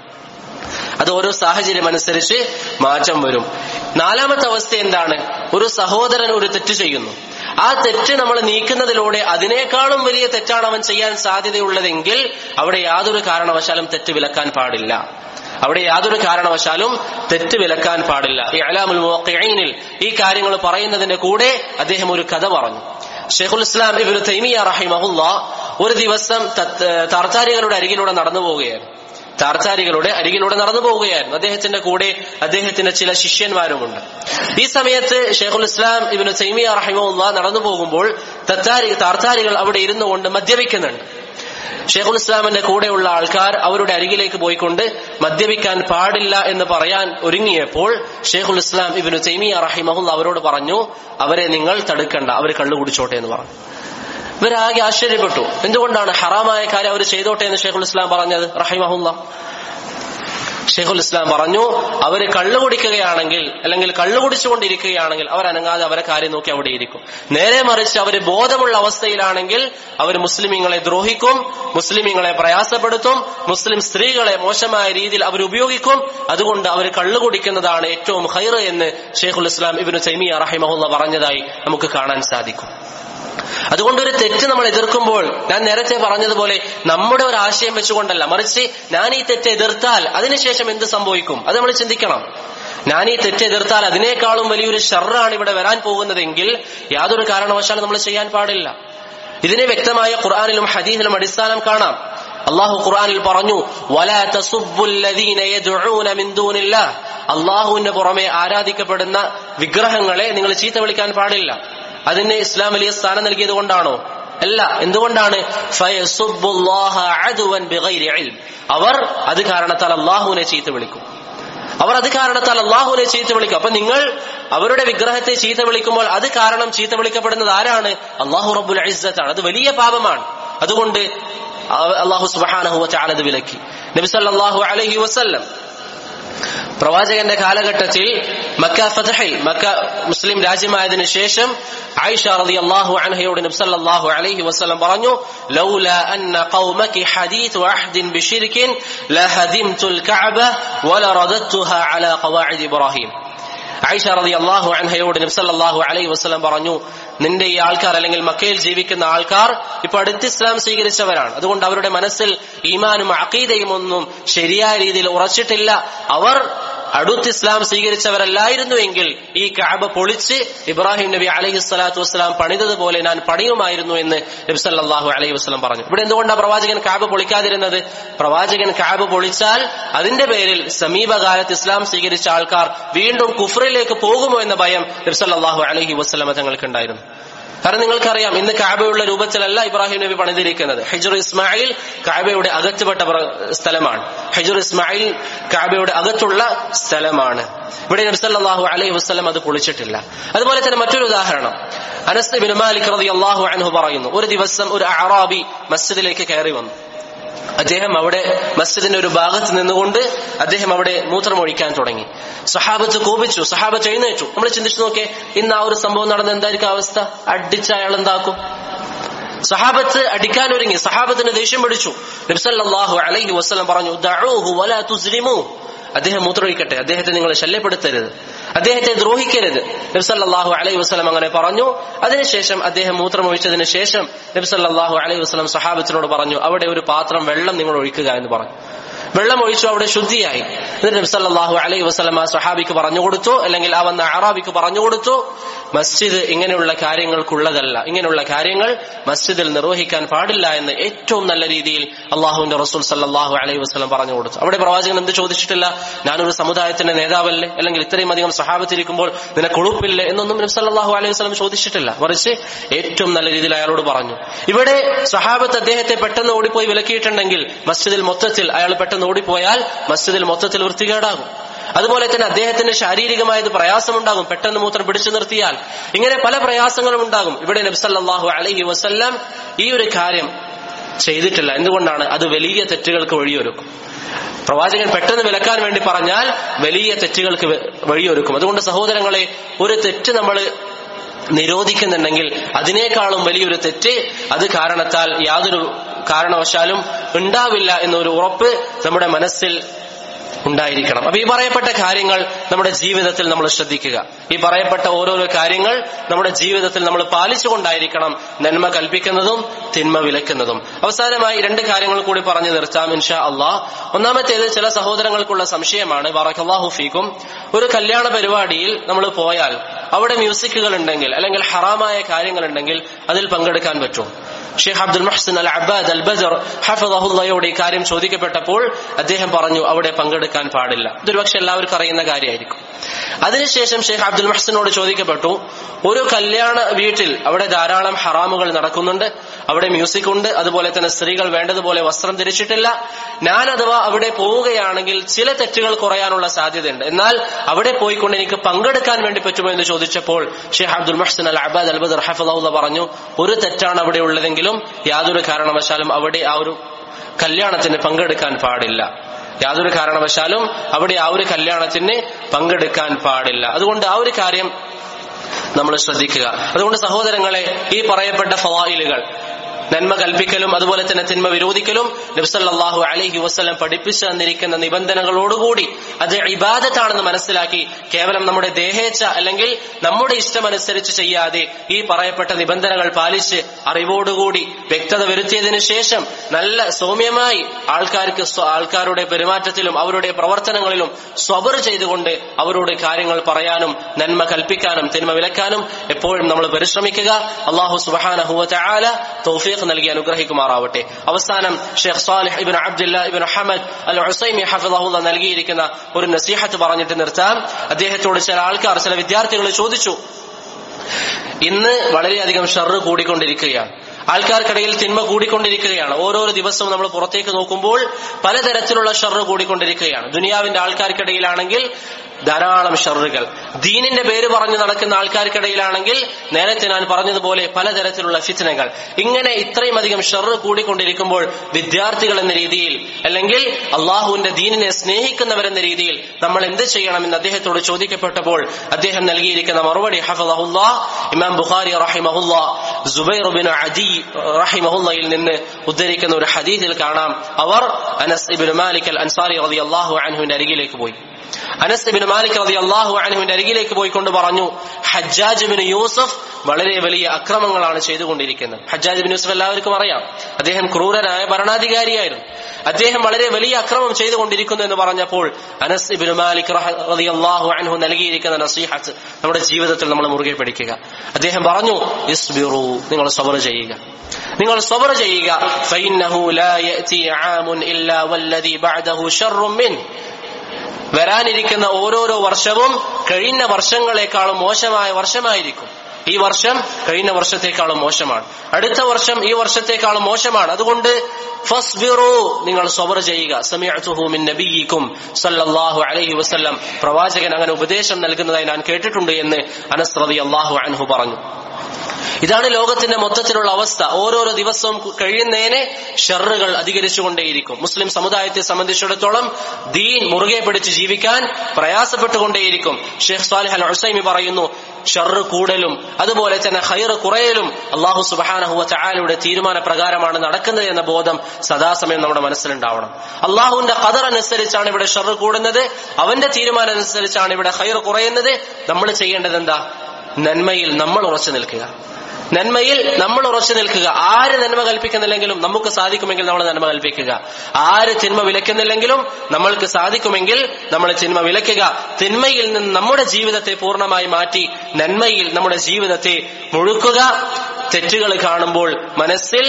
അത് ഓരോ സാഹചര്യം അനുസരിച്ച് മാറ്റം വരും നാലാമത്തെ അവസ്ഥ എന്താണ് ഒരു സഹോദരൻ ഒരു തെറ്റ് ചെയ്യുന്നു ആ തെറ്റ് നമ്മൾ നീക്കുന്നതിലൂടെ അതിനേക്കാളും വലിയ തെറ്റാണ് അവൻ ചെയ്യാൻ സാധ്യതയുള്ളതെങ്കിൽ അവിടെ യാതൊരു കാരണവശാലും തെറ്റ് വിലക്കാൻ പാടില്ല അവിടെ യാതൊരു കാരണവശാലും തെറ്റ് വിലക്കാൻ പാടില്ല ഈ അലാമുൽ മുവഖിഈനിൽ ഈ കാര്യങ്ങൾ പറയുന്നതിന്റെ കൂടെ അദ്ദേഹം ഒരു കഥ പറഞ്ഞു ഷെയ്ഖുൽ ഇസ്ലാം ഇബ്നു തൈമിയ റഹിമഹുല്ല ഒരു ദിവസം തത്ത്- തർത്താരികളുടെ അരികിലൂടെ നടന്നു പോവുകയാണ് താർച്ചാരികളുടെ അരികിലൂടെ നടന്നു പോവുകയായിരുന്നു അദ്ദേഹത്തിന്റെ കൂടെ അദ്ദേഹത്തിന്റെ ചില ശിഷ്യന്മാരുമുണ്ട് ഈ സമയത്ത് ഷെയ്ഖുൽ ഇസ്ലാം ഇബിന് സൈമിയ റഹിമുള്ള നടന്നു പോകുമ്പോൾ തത്താരി താർച്ചാരികൾ അവിടെ ഇരുന്നു കൊണ്ട് മദ്യപിക്കുന്നുണ്ട് ഷെയ്ഖുൽ ഇസ്ലാമിന്റെ കൂടെയുള്ള ആൾക്കാർ അവരുടെ അരികിലേക്ക് പോയിക്കൊണ്ട് മദ്യപിക്കാൻ പാടില്ല എന്ന് പറയാൻ ഒരുങ്ങിയപ്പോൾ ഷെയ്ഖുൽ ഇസ്ലാം ഇബിന് തൈമിയ റഹിമഹുൽ അവരോട് പറഞ്ഞു അവരെ നിങ്ങൾ തടുക്കണ്ട അവർ കള്ളു കുടിച്ചോട്ടെ എന്ന് പറഞ്ഞു ഇവരാകെ ആശ്ചര്യപ്പെട്ടു എന്തുകൊണ്ടാണ് ഹറാമായ കാര്യം അവർ ചെയ്തോട്ടെ എന്ന് ഷെയ്ഖുൽ ഇസ്ലാം പറഞ്ഞത് റഹിമഹുല്ല ഷെയ്ഖുൽ ഇസ്ലാം പറഞ്ഞു അവര് കള്ളു കുടിക്കുകയാണെങ്കിൽ അല്ലെങ്കിൽ കള്ളു കുടിച്ചുകൊണ്ടിരിക്കുകയാണെങ്കിൽ അവർ അനങ്ങാതെ അവരെ കാര്യം നോക്കി അവിടെ ഇരിക്കും നേരെ മറിച്ച് അവർ ബോധമുള്ള അവസ്ഥയിലാണെങ്കിൽ അവർ മുസ്ലിമീങ്ങളെ ദ്രോഹിക്കും മുസ്ലിമീങ്ങളെ പ്രയാസപ്പെടുത്തും മുസ്ലിം സ്ത്രീകളെ മോശമായ രീതിയിൽ അവർ ഉപയോഗിക്കും അതുകൊണ്ട് അവർ കള്ളു കുടിക്കുന്നതാണ് ഏറ്റവും ഹൈറ് എന്ന് ഷെയ്ഖുൽ ഇസ്ലാം ഇബിന് സൈമിയ റഹിമഹുല്ല പറഞ്ഞതായി നമുക്ക് കാണാൻ സാധിക്കും അതുകൊണ്ട് ഒരു തെറ്റ് നമ്മൾ എതിർക്കുമ്പോൾ ഞാൻ നേരത്തെ പറഞ്ഞതുപോലെ നമ്മുടെ ഒരു ആശയം വെച്ചുകൊണ്ടല്ല മറിച്ച് ഞാൻ ഈ തെറ്റ് എതിർത്താൽ അതിനുശേഷം എന്ത് സംഭവിക്കും അത് നമ്മൾ ചിന്തിക്കണം ഞാൻ ഈ തെറ്റ് എതിർത്താൽ അതിനേക്കാളും വലിയൊരു ഷർറാണ് ഇവിടെ വരാൻ പോകുന്നതെങ്കിൽ യാതൊരു കാരണവശാലും നമ്മൾ ചെയ്യാൻ പാടില്ല ഇതിനെ വ്യക്തമായ ഖുർആാനിലും ഹദീസിലും അടിസ്ഥാനം കാണാം അള്ളാഹു ഖുർആാനിൽ പറഞ്ഞു അള്ളാഹുവിന്റെ പുറമെ ആരാധിക്കപ്പെടുന്ന വിഗ്രഹങ്ങളെ നിങ്ങൾ ചീത്ത വിളിക്കാൻ പാടില്ല അതിന് ഇസ്ലാം വലിയ സ്ഥാനം നൽകിയത് കൊണ്ടാണോ അല്ല എന്തുകൊണ്ടാണ് അവർ അത് കാരണത്താൽ അള്ളാഹുവിനെ ചീത്ത വിളിക്കും അവർ അത് കാരണത്താൽ അള്ളാഹുവിനെ ചീത്ത വിളിക്കും അപ്പൊ നിങ്ങൾ അവരുടെ വിഗ്രഹത്തെ ചീത്ത വിളിക്കുമ്പോൾ അത് കാരണം ചീത്ത വിളിക്കപ്പെടുന്നത് ആരാണ് അള്ളാഹു റബ്ബുൽ ഇസ്സത്താണ് അത് വലിയ പാപമാണ് അതുകൊണ്ട് അള്ളാഹു സുബാനഹുവ ചാലത് വിലക്കി നബി സല്ലല്ലാഹു അലൈഹി വസല്ലം പ്രവാചകന്റെ കാലഘട്ടത്തിൽ മക്ക ഫതഹിൽ മക്ക മുസ്ലിം രാജ്യമായതിനു ശേഷം ആയിഷ റളി അള്ളാഹു അൻഹയോട് നബ്സല്ലാഹു അലൈഹി വസ്ലം പറഞ്ഞു ലൗല അന്ന ഖൗമകി ഹദീഥു അഹ്ദിൻ ബിശിർകിൻ ലഹദിംതുൽ കഅബ വലറദത്തുഹ അലാ ഖവാഇദ് ഇബ്രാഹിം ആയിഷ റതി അള്ളാഹു അൻഹയോട് നബ്സല്ലാഹു അലൈഹി വസ്ലം പറഞ്ഞു നിന്റെ ഈ ആൾക്കാർ അല്ലെങ്കിൽ മക്കയിൽ ജീവിക്കുന്ന ആൾക്കാർ ഇപ്പൊ അടുത്ത് ഇസ്ലാം സ്വീകരിച്ചവരാണ് അതുകൊണ്ട് അവരുടെ മനസ്സിൽ ഈമാനും അക്കീതയും ഒന്നും ശരിയായ രീതിയിൽ ഉറച്ചിട്ടില്ല അവർ അടുത്ത് ഇസ്ലാം സ്വീകരിച്ചവരല്ലായിരുന്നുവെങ്കിൽ ഈ കാബ പൊളിച്ച് ഇബ്രാഹിം നബി അലൈഹി സ്വലാത്തു വസ്സലാം പണിതതുപോലെ ഞാൻ പണിയുമായിരുന്നു എന്ന് നബ്സല്ലാഹു അലൈഹി വസ്ലം പറഞ്ഞു ഇവിടെ എന്തുകൊണ്ടാണ് പ്രവാചകൻ കാബ പൊളിക്കാതിരുന്നത് പ്രവാചകൻ കാബ പൊളിച്ചാൽ അതിന്റെ പേരിൽ സമീപകാലത്ത് ഇസ്ലാം സ്വീകരിച്ച ആൾക്കാർ വീണ്ടും കുഫറിലേക്ക് പോകുമോ എന്ന ഭയം നബ്സല്ലാഹു അലൈഹി വസ്ലമ തങ്ങൾക്കുണ്ടായിരുന്നു കാരണം നിങ്ങൾക്കറിയാം ഇന്ന് കാബയുള്ള രൂപത്തിലല്ല ഇബ്രാഹിം നബി പണിതിരിക്കുന്നത് ഹെജുർ ഇസ്മായിൽ കാബയുടെ അകത്തുപെട്ട സ്ഥലമാണ് ഹെജുർ ഇസ്മായിൽ കാബയുടെ അകത്തുള്ള സ്ഥലമാണ് ഇവിടെ നബ്സല്ലാഹു അലൈഹി വസ്ലം അത് പൊളിച്ചിട്ടില്ല അതുപോലെ തന്നെ മറ്റൊരു ഉദാഹരണം അനസ് ബിൻ മാലിക് റതി അള്ളാഹു അൻഹു പറയുന്നു ഒരു ദിവസം ഒരു അറാബി മസ്ജിദിലേക്ക് കയറി വന്നു അദ്ദേഹം അവിടെ മസ്ജിദിന്റെ ഒരു ഭാഗത്ത് നിന്നുകൊണ്ട് അദ്ദേഹം അവിടെ മൂത്രമൊഴിക്കാൻ തുടങ്ങി സഹാബത്ത് കോപിച്ചു സഹാബത്ത് എഴുന്നേറ്റു നമ്മൾ ചിന്തിച്ചു നോക്കേ ഇന്ന് ആ ഒരു സംഭവം നടന്ന എന്തായിരിക്കും അവസ്ഥ അടിച്ച അയാൾ എന്താക്കും സഹാബത്ത് അടിക്കാൻ ഒരുങ്ങി സഹാബത്തിന് ദേഷ്യം പിടിച്ചു നബ്സല്ലാഹു അലൈഹി വസ്ലം പറഞ്ഞു ദഅൂഹു വലാ തുസ്ലിമൂ അദ്ദേഹം മൂത്രമൊഴിക്കട്ടെ അദ്ദേഹത്തെ നിങ്ങൾ ശല്യപ്പെടുത്തരുത് അദ്ദേഹത്തെ ദ്രോഹിക്കരുത് നബ്സല്ലാഹു അലൈഹി വസ്ലം അങ്ങനെ പറഞ്ഞു അതിനുശേഷം അദ്ദേഹം മൂത്രമൊഴിച്ചതിന് ശേഷം നബ്സല്ലാഹു അലൈഹി വസ്ലം സഹാബത്തിനോട് പറഞ്ഞു അവിടെ ഒരു പാത്രം വെള്ളം നിങ്ങൾ ഒഴിക്കുക എന്ന് പറഞ്ഞു വെള്ളം ഒഴിച്ചു അവിടെ ശുദ്ധിയായി എന്നിട്ട് നബ്സല്ലാഹു അലൈഹി വസ്ലം ആ സഹാബിക്ക് പറഞ്ഞു കൊടുത്തു അല്ലെങ്കിൽ ആ വന്ന അറാബിക്ക് പറഞ്ഞു കൊടുത്തു മസ്ജിദ് ഇങ്ങനെയുള്ള കാര്യങ്ങൾക്കുള്ളതല്ല ഇങ്ങനെയുള്ള കാര്യങ്ങൾ മസ്ജിദിൽ നിർവഹിക്കാൻ പാടില്ല എന്ന് ഏറ്റവും നല്ല രീതിയിൽ അള്ളാഹുവിന്റെ റസൂൽ സല്ലാഹു അലൈഹി വസ്ലം പറഞ്ഞു കൊടുത്തു അവിടെ പ്രവാചകൻ എന്ത് ചോദിച്ചിട്ടില്ല ഞാനൊരു സമുദായത്തിന്റെ നേതാവല്ലേ അല്ലെങ്കിൽ ഇത്രയും അധികം സഹാബത്തിരിക്കുമ്പോൾ നിനക്ക് ഉളുപ്പില്ലേ എന്നൊന്നും നബി സല്ലാഹു അലൈഹി വസ്ലം ചോദിച്ചിട്ടില്ല മറിച്ച് ഏറ്റവും നല്ല രീതിയിൽ അയാളോട് പറഞ്ഞു ഇവിടെ സഹാബത്ത് അദ്ദേഹത്തെ പെട്ടെന്ന് ഓടിപ്പോയി വിലക്കിയിട്ടുണ്ടെങ്കിൽ മസ്ജിദിൽ മൊത്തത്തിൽ അയാൾ പെട്ടെന്ന് ഓടിപ്പോയാൽ മസ്ജിദിൽ മൊത്തത്തിൽ വൃത്തികേടാകും അതുപോലെ തന്നെ അദ്ദേഹത്തിന് ശാരീരികമായത് പ്രയാസമുണ്ടാകും പെട്ടെന്ന് മൂത്രം പിടിച്ചു നിർത്തിയാൽ ഇങ്ങനെ പല പ്രയാസങ്ങളും ഉണ്ടാകും ഇവിടെ നബ്സല്ലാഹു അലൈഹി വസ്ല്ലാം ഈ ഒരു കാര്യം ചെയ്തിട്ടില്ല എന്തുകൊണ്ടാണ് അത് വലിയ തെറ്റുകൾക്ക് വഴിയൊരുക്കും പ്രവാചകൻ പെട്ടെന്ന് വിലക്കാൻ വേണ്ടി പറഞ്ഞാൽ വലിയ തെറ്റുകൾക്ക് വഴിയൊരുക്കും അതുകൊണ്ട് സഹോദരങ്ങളെ ഒരു തെറ്റ് നമ്മൾ നിരോധിക്കുന്നുണ്ടെങ്കിൽ അതിനേക്കാളും വലിയൊരു തെറ്റ് അത് കാരണത്താൽ യാതൊരു കാരണവശാലും ഉണ്ടാവില്ല എന്നൊരു ഉറപ്പ് നമ്മുടെ മനസ്സിൽ ഉണ്ടായിരിക്കണം അപ്പൊ ഈ പറയപ്പെട്ട കാര്യങ്ങൾ നമ്മുടെ ജീവിതത്തിൽ നമ്മൾ ശ്രദ്ധിക്കുക ഈ പറയപ്പെട്ട ഓരോരോ കാര്യങ്ങൾ നമ്മുടെ ജീവിതത്തിൽ നമ്മൾ പാലിച്ചുകൊണ്ടായിരിക്കണം നന്മ കൽപ്പിക്കുന്നതും തിന്മ വിലക്കുന്നതും അവസാനമായി രണ്ട് കാര്യങ്ങൾ കൂടി പറഞ്ഞു നിർത്താം ഇൻഷാ അള്ളാഹ് ഒന്നാമത്തേത് ചില സഹോദരങ്ങൾക്കുള്ള സംശയമാണ് ബറക്കല്ലാഹു ഫീക്കും ഒരു കല്യാണ പരിപാടിയിൽ നമ്മൾ പോയാൽ അവിടെ മ്യൂസിക്കുകൾ ഉണ്ടെങ്കിൽ അല്ലെങ്കിൽ ഹറാമായ കാര്യങ്ങൾ ഉണ്ടെങ്കിൽ അതിൽ പങ്കെടുക്കാൻ പറ്റും ഷെയ്ഖ് അബ്ദുൽ മഹ്സൻ അൽ അബ്ബാദ് അൽ ബദർ ഹഫദഹുല്ലയോട് ഈ കാര്യം ചോദിക്കപ്പെട്ടപ്പോൾ അദ്ദേഹം പറഞ്ഞു അവിടെ പങ്കെടുക്കാൻ പാടില്ല ഇതൊരു പക്ഷെ എല്ലാവർക്കും അറിയുന്ന കാര്യമായിരിക്കും അതിനുശേഷം ഷെയ്ഖ് അബ്ദുൽ മഹ്സനോട് ചോദിക്കപ്പെട്ടു ഒരു കല്യാണ വീട്ടിൽ അവിടെ ധാരാളം ഹറാമുകൾ നടക്കുന്നുണ്ട് അവിടെ മ്യൂസിക് ഉണ്ട് അതുപോലെ തന്നെ സ്ത്രീകൾ വേണ്ടതുപോലെ വസ്ത്രം ധരിച്ചിട്ടില്ല ഞാൻ അഥവാ അവിടെ പോവുകയാണെങ്കിൽ ചില തെറ്റുകൾ കുറയാനുള്ള സാധ്യതയുണ്ട് എന്നാൽ അവിടെ പോയിക്കൊണ്ട് എനിക്ക് പങ്കെടുക്കാൻ വേണ്ടി പറ്റുമോ എന്ന് ചോദിച്ചപ്പോൾ ഷെയ്ഖ് അബ്ദുൽ മഹ്സൻ അൽ അബാദ് അൽ ബദർ ഹഫദൌല പറഞ്ഞു ഒരു തെറ്റാണ് അവിടെ ഉള്ളതെങ്കിലും യാതൊരു കാരണവശാലും അവിടെ ആ ഒരു കല്യാണത്തിന് പങ്കെടുക്കാൻ പാടില്ല യാതൊരു കാരണവശാലും അവിടെ ആ ഒരു കല്യാണത്തിന് പങ്കെടുക്കാൻ പാടില്ല അതുകൊണ്ട് ആ ഒരു കാര്യം നമ്മൾ ശ്രദ്ധിക്കുക അതുകൊണ്ട് സഹോദരങ്ങളെ ഈ പറയപ്പെട്ട ഫവായിലുകൾ നന്മ കൽപ്പിക്കലും അതുപോലെ തന്നെ തിന്മ വിരോധിക്കലും നബ്സല്ലാഹു അലഹി വസ്ലം പഠിപ്പിച്ചു തന്നിരിക്കുന്ന നിബന്ധനകളോടുകൂടി അത് ഇബാദത്താണെന്ന് മനസ്സിലാക്കി കേവലം നമ്മുടെ ദേഹേച്ഛ അല്ലെങ്കിൽ നമ്മുടെ ഇഷ്ടമനുസരിച്ച് ചെയ്യാതെ ഈ പറയപ്പെട്ട നിബന്ധനകൾ പാലിച്ച് അറിവോടുകൂടി വ്യക്തത വരുത്തിയതിനു ശേഷം നല്ല സൗമ്യമായി ആൾക്കാർക്ക് സ്വ- ആൾക്കാരുടെ പെരുമാറ്റത്തിലും അവരുടെ പ്രവർത്തനങ്ങളിലും സ്വബർ ചെയ്തുകൊണ്ട് അവരോട് കാര്യങ്ങൾ പറയാനും നന്മ കൽപ്പിക്കാനും തിന്മ വിലക്കാനും എപ്പോഴും നമ്മൾ പരിശ്രമിക്കുക അള്ളാഹു സുബാനഹുവ ആല തൗഫീഖ് നൽകി അനുഗ്രഹിക്കുമാറാവട്ടെ അവസാനം Sheikh Saleh ibn Abdullah ibn Hamad Al Usaimi ഹഫിദഹുല്ല നൽകിയിരിക്കുന്ന ഒരു നസീഹത്ത് പറഞ്ഞിട്ട് നിർത്താം അദ്ദേഹത്തോട് ചില ആൾക്കാർ ചില വിദ്യാർത്ഥികൾ ചോദിച്ചു ഇന്ന് വളരെയധികം ഷർറ് കൂടിക്കൊണ്ടിരിക്കുകയാണ് ആൾക്കാർക്കിടയിൽ തിന്മ കൂടിക്കൊണ്ടിരിക്കുകയാണ് ഓരോരോ ദിവസവും നമ്മൾ പുറത്തേക്ക് നോക്കുമ്പോൾ പലതരത്തിലുള്ള ഷർറ് കൂടിക്കൊണ്ടിരിക്കുകയാണ് ദുനിയാവിന്റെ ആൾക്കാർക്കിടയിലാണെങ്കിൽ ധാരാളം ഷർറുകൾ ദീനിന്റെ പേര് പറഞ്ഞു നടക്കുന്ന ആൾക്കാർക്കിടയിലാണെങ്കിൽ നേരത്തെ ഞാൻ പറഞ്ഞതുപോലെ പലതരത്തിലുള്ള ഫിത്തനകൾ ഇങ്ങനെ ഇത്രയും അധികം ഷർറ് കൂടിക്കൊണ്ടിരിക്കുമ്പോൾ വിദ്യാർത്ഥികൾ എന്ന രീതിയിൽ അല്ലെങ്കിൽ അള്ളാഹുവിന്റെ ദീനിനെ സ്നേഹിക്കുന്നവരെന്ന രീതിയിൽ നമ്മൾ എന്ത് ചെയ്യണമെന്ന് അദ്ദേഹത്തോട് ചോദിക്കപ്പെട്ടപ്പോൾ അദ്ദേഹം നൽകിയിരിക്കുന്ന മറുപടി ഹഫദഹുല്ലാ ഇമാം ബുഖാരി റഹിമഹുല്ലാ സുബൈർ ബിൻ അദി റഹിമഹുല്ലയിൽ നിന്ന് ഉദ്ധരിക്കുന്ന ഒരു ഹദീസിൽ കാണാം അവർ അനസ് ഇബിൻ മാലിക് അൽ അൻസാരി റളിയല്ലാഹു അൻഹുവിന്റെ അരികിലേക്ക് പോയി അനസ് ഇബിൻ മാലിക് റളിയല്ലാഹു അൻഹുവിന്റെ അരികിലേക്ക് പോയിക്കൊണ്ട് പറഞ്ഞു ഹജ്ജാജ് ബിൻ യൂസഫ് വളരെ വലിയ അക്രമങ്ങളാണ് ചെയ്തുകൊണ്ടിരിക്കുന്നത് ഹജ്ജാജ് ബിൻ യൂസഫ് എല്ലാവർക്കും അറിയാം അദ്ദേഹം ക്രൂരനായ ഭരണാധികാരിയായിരുന്നു അദ്ദേഹം വളരെ വലിയ അക്രമം ചെയ്തുകൊണ്ടിരിക്കുന്നു എന്ന് പറഞ്ഞപ്പോൾ അനസ് ഇബിൻ മാലിക് റളിയല്ലാഹു അൻഹു നൽകിയിരിക്കുന്ന നസീഹത്ത് നമ്മുടെ ജീവിതത്തിൽ നമ്മൾ മുറുകെ പിടിക്കുക അദ്ദേഹം പറഞ്ഞു ഇസ്ബിറു നിങ്ങൾ സബർ ചെയ്യുക നിങ്ങൾ സബർ ചെയ്യുക ഫൈന്നഹു ലാ യഅതി ആമുൻ ഇല്ലാ വല്ലദി ബഅദഹു ശർറും മിൻ വരാനിരിക്കുന്ന ഓരോരോ വർഷവും കഴിഞ്ഞ വർഷങ്ങളെക്കാളും മോശമായ വർഷമായിരിക്കും ഈ വർഷം കഴിഞ്ഞ വർഷത്തെക്കാളും മോശമാണ് അടുത്ത വർഷം ഈ വർഷത്തെക്കാളും മോശമാണ് അതുകൊണ്ട് ഫസ്ബിറു നിങ്ങൾ സ്വബർ ചെയ്യുക സമയത്തുഹു മിൻ നബിയിക്കും സല്ലല്ലാഹു അലൈഹി വസല്ലം പ്രവാചകൻ അങ്ങനെ ഉപദേശം നൽകുന്നതായി ഞാൻ കേട്ടിട്ടുണ്ട് എന്ന് അനസ് റളിയല്ലാഹു അൻഹു പറഞ്ഞു ഇതാണ് ലോകത്തിന്റെ മൊത്തത്തിലുള്ള അവസ്ഥ ഓരോരോ ദിവസവും കഴിയുന്നതിനെ ഷെറുകൾ അധികരിച്ചുകൊണ്ടേയിരിക്കും മുസ്ലിം സമുദായത്തെ സംബന്ധിച്ചിടത്തോളം ദീൻ മുറുകെ പിടിച്ച് ജീവിക്കാൻ പ്രയാസപ്പെട്ടുകൊണ്ടേയിരിക്കും ഷെയ്ഖ് സാലിഹ് അൽ ഹുസൈമി പറയുന്നു ഷർറ് കൂടലും അതുപോലെ തന്നെ ഹൈറ് കുറയലും അള്ളാഹു സുബാനഹുവ ചായാലയുടെ തീരുമാന പ്രകാരമാണ് നടക്കുന്നത് എന്ന ബോധം സദാസമയം നമ്മുടെ മനസ്സിലുണ്ടാവണം അള്ളാഹുവിന്റെ ഖദർ അനുസരിച്ചാണ് ഇവിടെ ഷർറ് കൂടുന്നത് അവന്റെ തീരുമാനം അനുസരിച്ചാണ് ഇവിടെ ഹൈറ് കുറയുന്നത് നമ്മൾ ചെയ്യേണ്ടത് എന്താ നന്മയിൽ നമ്മൾ ഉറച്ചു നിൽക്കുക നന്മയിൽ നമ്മൾ ഉറച്ചു നിൽക്കുക ആര് നന്മ കൽപ്പിക്കുന്നില്ലെങ്കിലും നമുക്ക് സാധിക്കുമെങ്കിൽ നമ്മൾ നന്മ കൽപ്പിക്കുക ആര് തിന്മ വിലക്കുന്നില്ലെങ്കിലും നമ്മൾക്ക് സാധിക്കുമെങ്കിൽ നമ്മൾ തിന്മ വിലക്കുക തിന്മയിൽ നിന്ന് നമ്മുടെ ജീവിതത്തെ പൂർണ്ണമായി മാറ്റി നന്മയിൽ നമ്മുടെ ജീവിതത്തെ മുഴുക്കുക തെറ്റുകൾ കാണുമ്പോൾ മനസ്സിൽ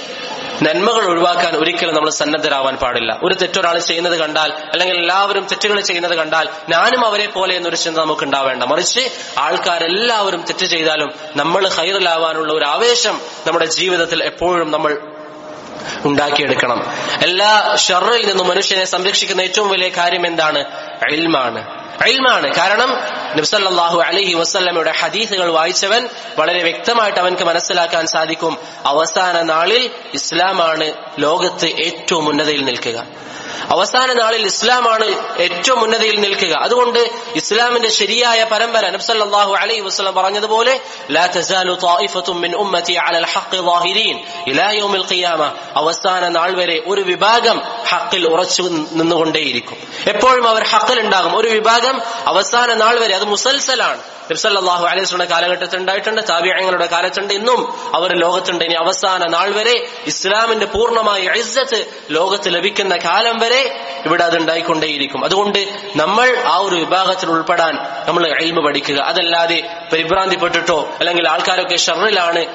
നന്മകൾ ഒഴിവാക്കാൻ ഒരിക്കലും നമ്മൾ സന്നദ്ധരാവാൻ പാടില്ല ഒരു തെറ്റൊരാൾ ചെയ്യുന്നത് കണ്ടാൽ അല്ലെങ്കിൽ എല്ലാവരും തെറ്റുകൾ ചെയ്യുന്നത് കണ്ടാൽ ഞാനും അവരെ പോലെ എന്നൊരു ചിന്ത നമുക്ക് ഉണ്ടാവേണ്ട മറിച്ച് ആൾക്കാരെല്ലാവരും തെറ്റ് ചെയ്താലും നമ്മൾ ഹൈറിലാവാനുള്ള ഒരു ആവേശം നമ്മുടെ ജീവിതത്തിൽ എപ്പോഴും നമ്മൾ ഉണ്ടാക്കിയെടുക്കണം എല്ലാ ഷറിൽ നിന്നും മനുഷ്യനെ സംരക്ഷിക്കുന്ന ഏറ്റവും വലിയ കാര്യം എന്താണ് ഇൽമാണ് ഇൽമാണ് കാരണം നബ്സല്ലാഹു അലഹി വസ്ല്ലമയുടെ ഹദീസുകൾ വായിച്ചവൻ വളരെ വ്യക്തമായിട്ട് അവൻക്ക് മനസ്സിലാക്കാൻ സാധിക്കും അവസാന നാളിൽ ഇസ്ലാമാണ് ലോകത്ത് ഏറ്റവും ഉന്നതയിൽ നിൽക്കുക അവസാന നാളിൽ ഇസ്ലാമാണ് ഏറ്റവും ഉന്നതയിൽ നിൽക്കുക അതുകൊണ്ട് ഇസ്ലാമിന്റെ ശരിയായ പരമ്പര നബ്സല്ലാഹു അലൈഹി വസ്ലം പറഞ്ഞതുപോലെ ലാ തസാലു ത്വായിഫത്തും മിൻ ഉമ്മത്തി അലൽ ഹഖ് ളാഹിരീൻ ഇലാ യൗമിൽ ഖിയാമ അവസാന നാൾ വരെ ഒരു വിഭാഗം ഹക്കിൽ ഉറച്ചു നിന്നുകൊണ്ടേയിരിക്കും എപ്പോഴും അവർ ഹക്കിൽ ഉണ്ടാകും ഒരു വിഭാഗം അവസാന നാൾ വരെ അത് മുസൽസലാണ് നബ്സല്ലാഹു അലൈഹിയുടെ കാലഘട്ടത്തിൽ ഉണ്ടായിട്ടുണ്ട് താബിയങ്ങളുടെ കാലത്തുണ്ട് ഇന്നും അവർ ലോകത്തുണ്ട് ഇനി അവസാന നാൾ വരെ ഇസ്ലാമിന്റെ പൂർണ്ണമായ ഇസ്സത്ത് ലോകത്ത് ലഭിക്കുന്ന കാലം വരെ ഇവിടെ അത് ഉണ്ടായിക്കൊണ്ടേയിരിക്കും അതുകൊണ്ട് നമ്മൾ ആ ഒരു വിഭാഗത്തിൽ ഉൾപ്പെടാൻ നമ്മൾ എൽമ പഠിക്കുക അതല്ലാതെ പരിഭ്രാന്തിപ്പെട്ടിട്ടോ അല്ലെങ്കിൽ ആൾക്കാരൊക്കെ ഷറിലാണ്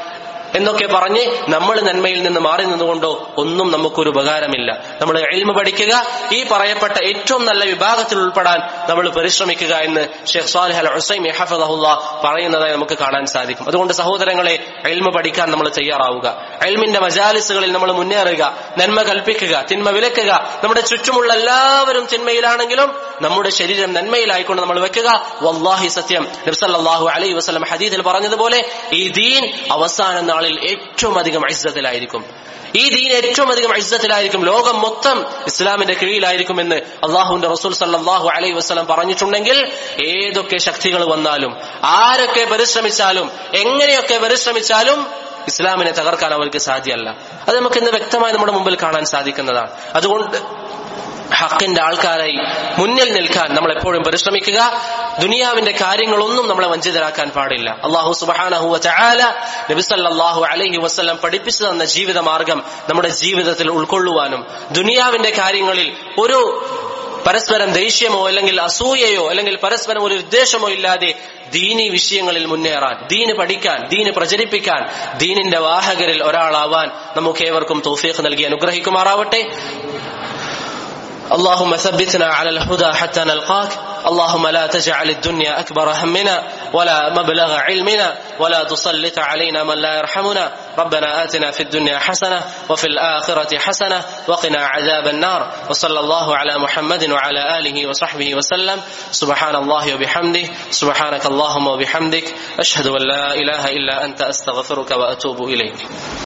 എന്നൊക്കെ പറഞ്ഞ് നമ്മൾ നന്മയിൽ നിന്ന് മാറി നിന്നുകൊണ്ടോ ഒന്നും നമുക്കൊരു ഉപകാരമില്ല നമ്മൾ എൽമ പഠിക്കുക ഈ പറയപ്പെട്ട ഏറ്റവും നല്ല വിഭാഗത്തിൽ ഉൾപ്പെടാൻ നമ്മൾ പരിശ്രമിക്കുക എന്ന് ഷെയ്ഖ് സാലിഹ് അൽ ഹുസൈം ഹഫദഹുല്ല പറയുന്നതായി നമുക്ക് കാണാൻ സാധിക്കും അതുകൊണ്ട് സഹോദരങ്ങളെ എൽമ പഠിക്കാൻ നമ്മൾ തയ്യാറാവുക എൽമിന്റെ മജാലിസുകളിൽ നമ്മൾ മുന്നേറുക നന്മ കൽപ്പിക്കുക തിന്മ വിലക്കുക നമ്മുടെ ചുറ്റുമുള്ള എല്ലാവരും തിന്മയിലാണെങ്കിലും നമ്മുടെ ശരീരം നന്മയിലായിക്കൊണ്ട് നമ്മൾ വെക്കുക വല്ലാഹി സത്യം നബ്സല്ലാഹു അലൈഹി വസ്ലം ഹദീദിൽ പറഞ്ഞതുപോലെ ഈ ദീൻ അവസാന നാളിൽ ഏറ്റവും അധികം ഐസത്തിലായിരിക്കും ഈ ദീൻ ഏറ്റവും അധികം ഐസത്തിലായിരിക്കും ലോകം മൊത്തം ഇസ്ലാമിന്റെ കീഴിലായിരിക്കും എന്ന് അള്ളാഹുവിന്റെ റസൂൽ സല്ലാഹു അലൈഹി വസ്ലം പറഞ്ഞിട്ടുണ്ടെങ്കിൽ ഏതൊക്കെ ശക്തികൾ വന്നാലും ആരൊക്കെ പരിശ്രമിച്ചാലും എങ്ങനെയൊക്കെ പരിശ്രമിച്ചാലും ഇസ്ലാമിനെ തകർക്കാൻ അവർക്ക് സാധ്യമല്ല അത് നമുക്ക് ഇന്ന് വ്യക്തമായി നമ്മുടെ മുമ്പിൽ കാണാൻ സാധിക്കുന്നതാണ് അതുകൊണ്ട് ഹക്കിന്റെ ആൾക്കാരായി മുന്നിൽ നിൽക്കാൻ നമ്മൾ എപ്പോഴും പരിശ്രമിക്കുക ദുനിയാവിന്റെ കാര്യങ്ങളൊന്നും നമ്മളെ വഞ്ചിതരാക്കാൻ പാടില്ല അള്ളാഹു സുബാനഹുവ ചാല നബിസല്ലാഹു അലഹി വസ്ലം പഠിപ്പിച്ചു തന്ന ജീവിത മാർഗം നമ്മുടെ ജീവിതത്തിൽ ഉൾക്കൊള്ളുവാനും ദുനിയാവിന്റെ കാര്യങ്ങളിൽ ഒരു പരസ്പരം ദേഷ്യമോ അല്ലെങ്കിൽ അസൂയയോ അല്ലെങ്കിൽ പരസ്പരം ഒരു ഉദ്ദേശമോ ഇല്ലാതെ ദീനി വിഷയങ്ങളിൽ മുന്നേറാൻ ദീന് പഠിക്കാൻ ദീന് പ്രചരിപ്പിക്കാൻ ദീനിന്റെ വാഹകരിൽ ഒരാളാവാൻ നമുക്ക് ഏവർക്കും തോഫീഖ് നൽകി അനുഗ്രഹിക്കുമാറാവട്ടെ اللهم ثبتنا على الهدى حتى نلقاك اللهم لا تجعل الدنيا أكبر همنا ولا مبلغ علمنا ولا تسلط علينا من لا يرحمنا ربنا آتنا في الدنيا حسنة وفي الآخرة حسنة وقنا عذاب النار وصلى الله على محمد وعلى آله وصحبه وسلم سبحان الله وبحمده سبحانك اللهم وبحمدك أشهد أن لا إله إلا أنت أستغفرك وأتوب إليك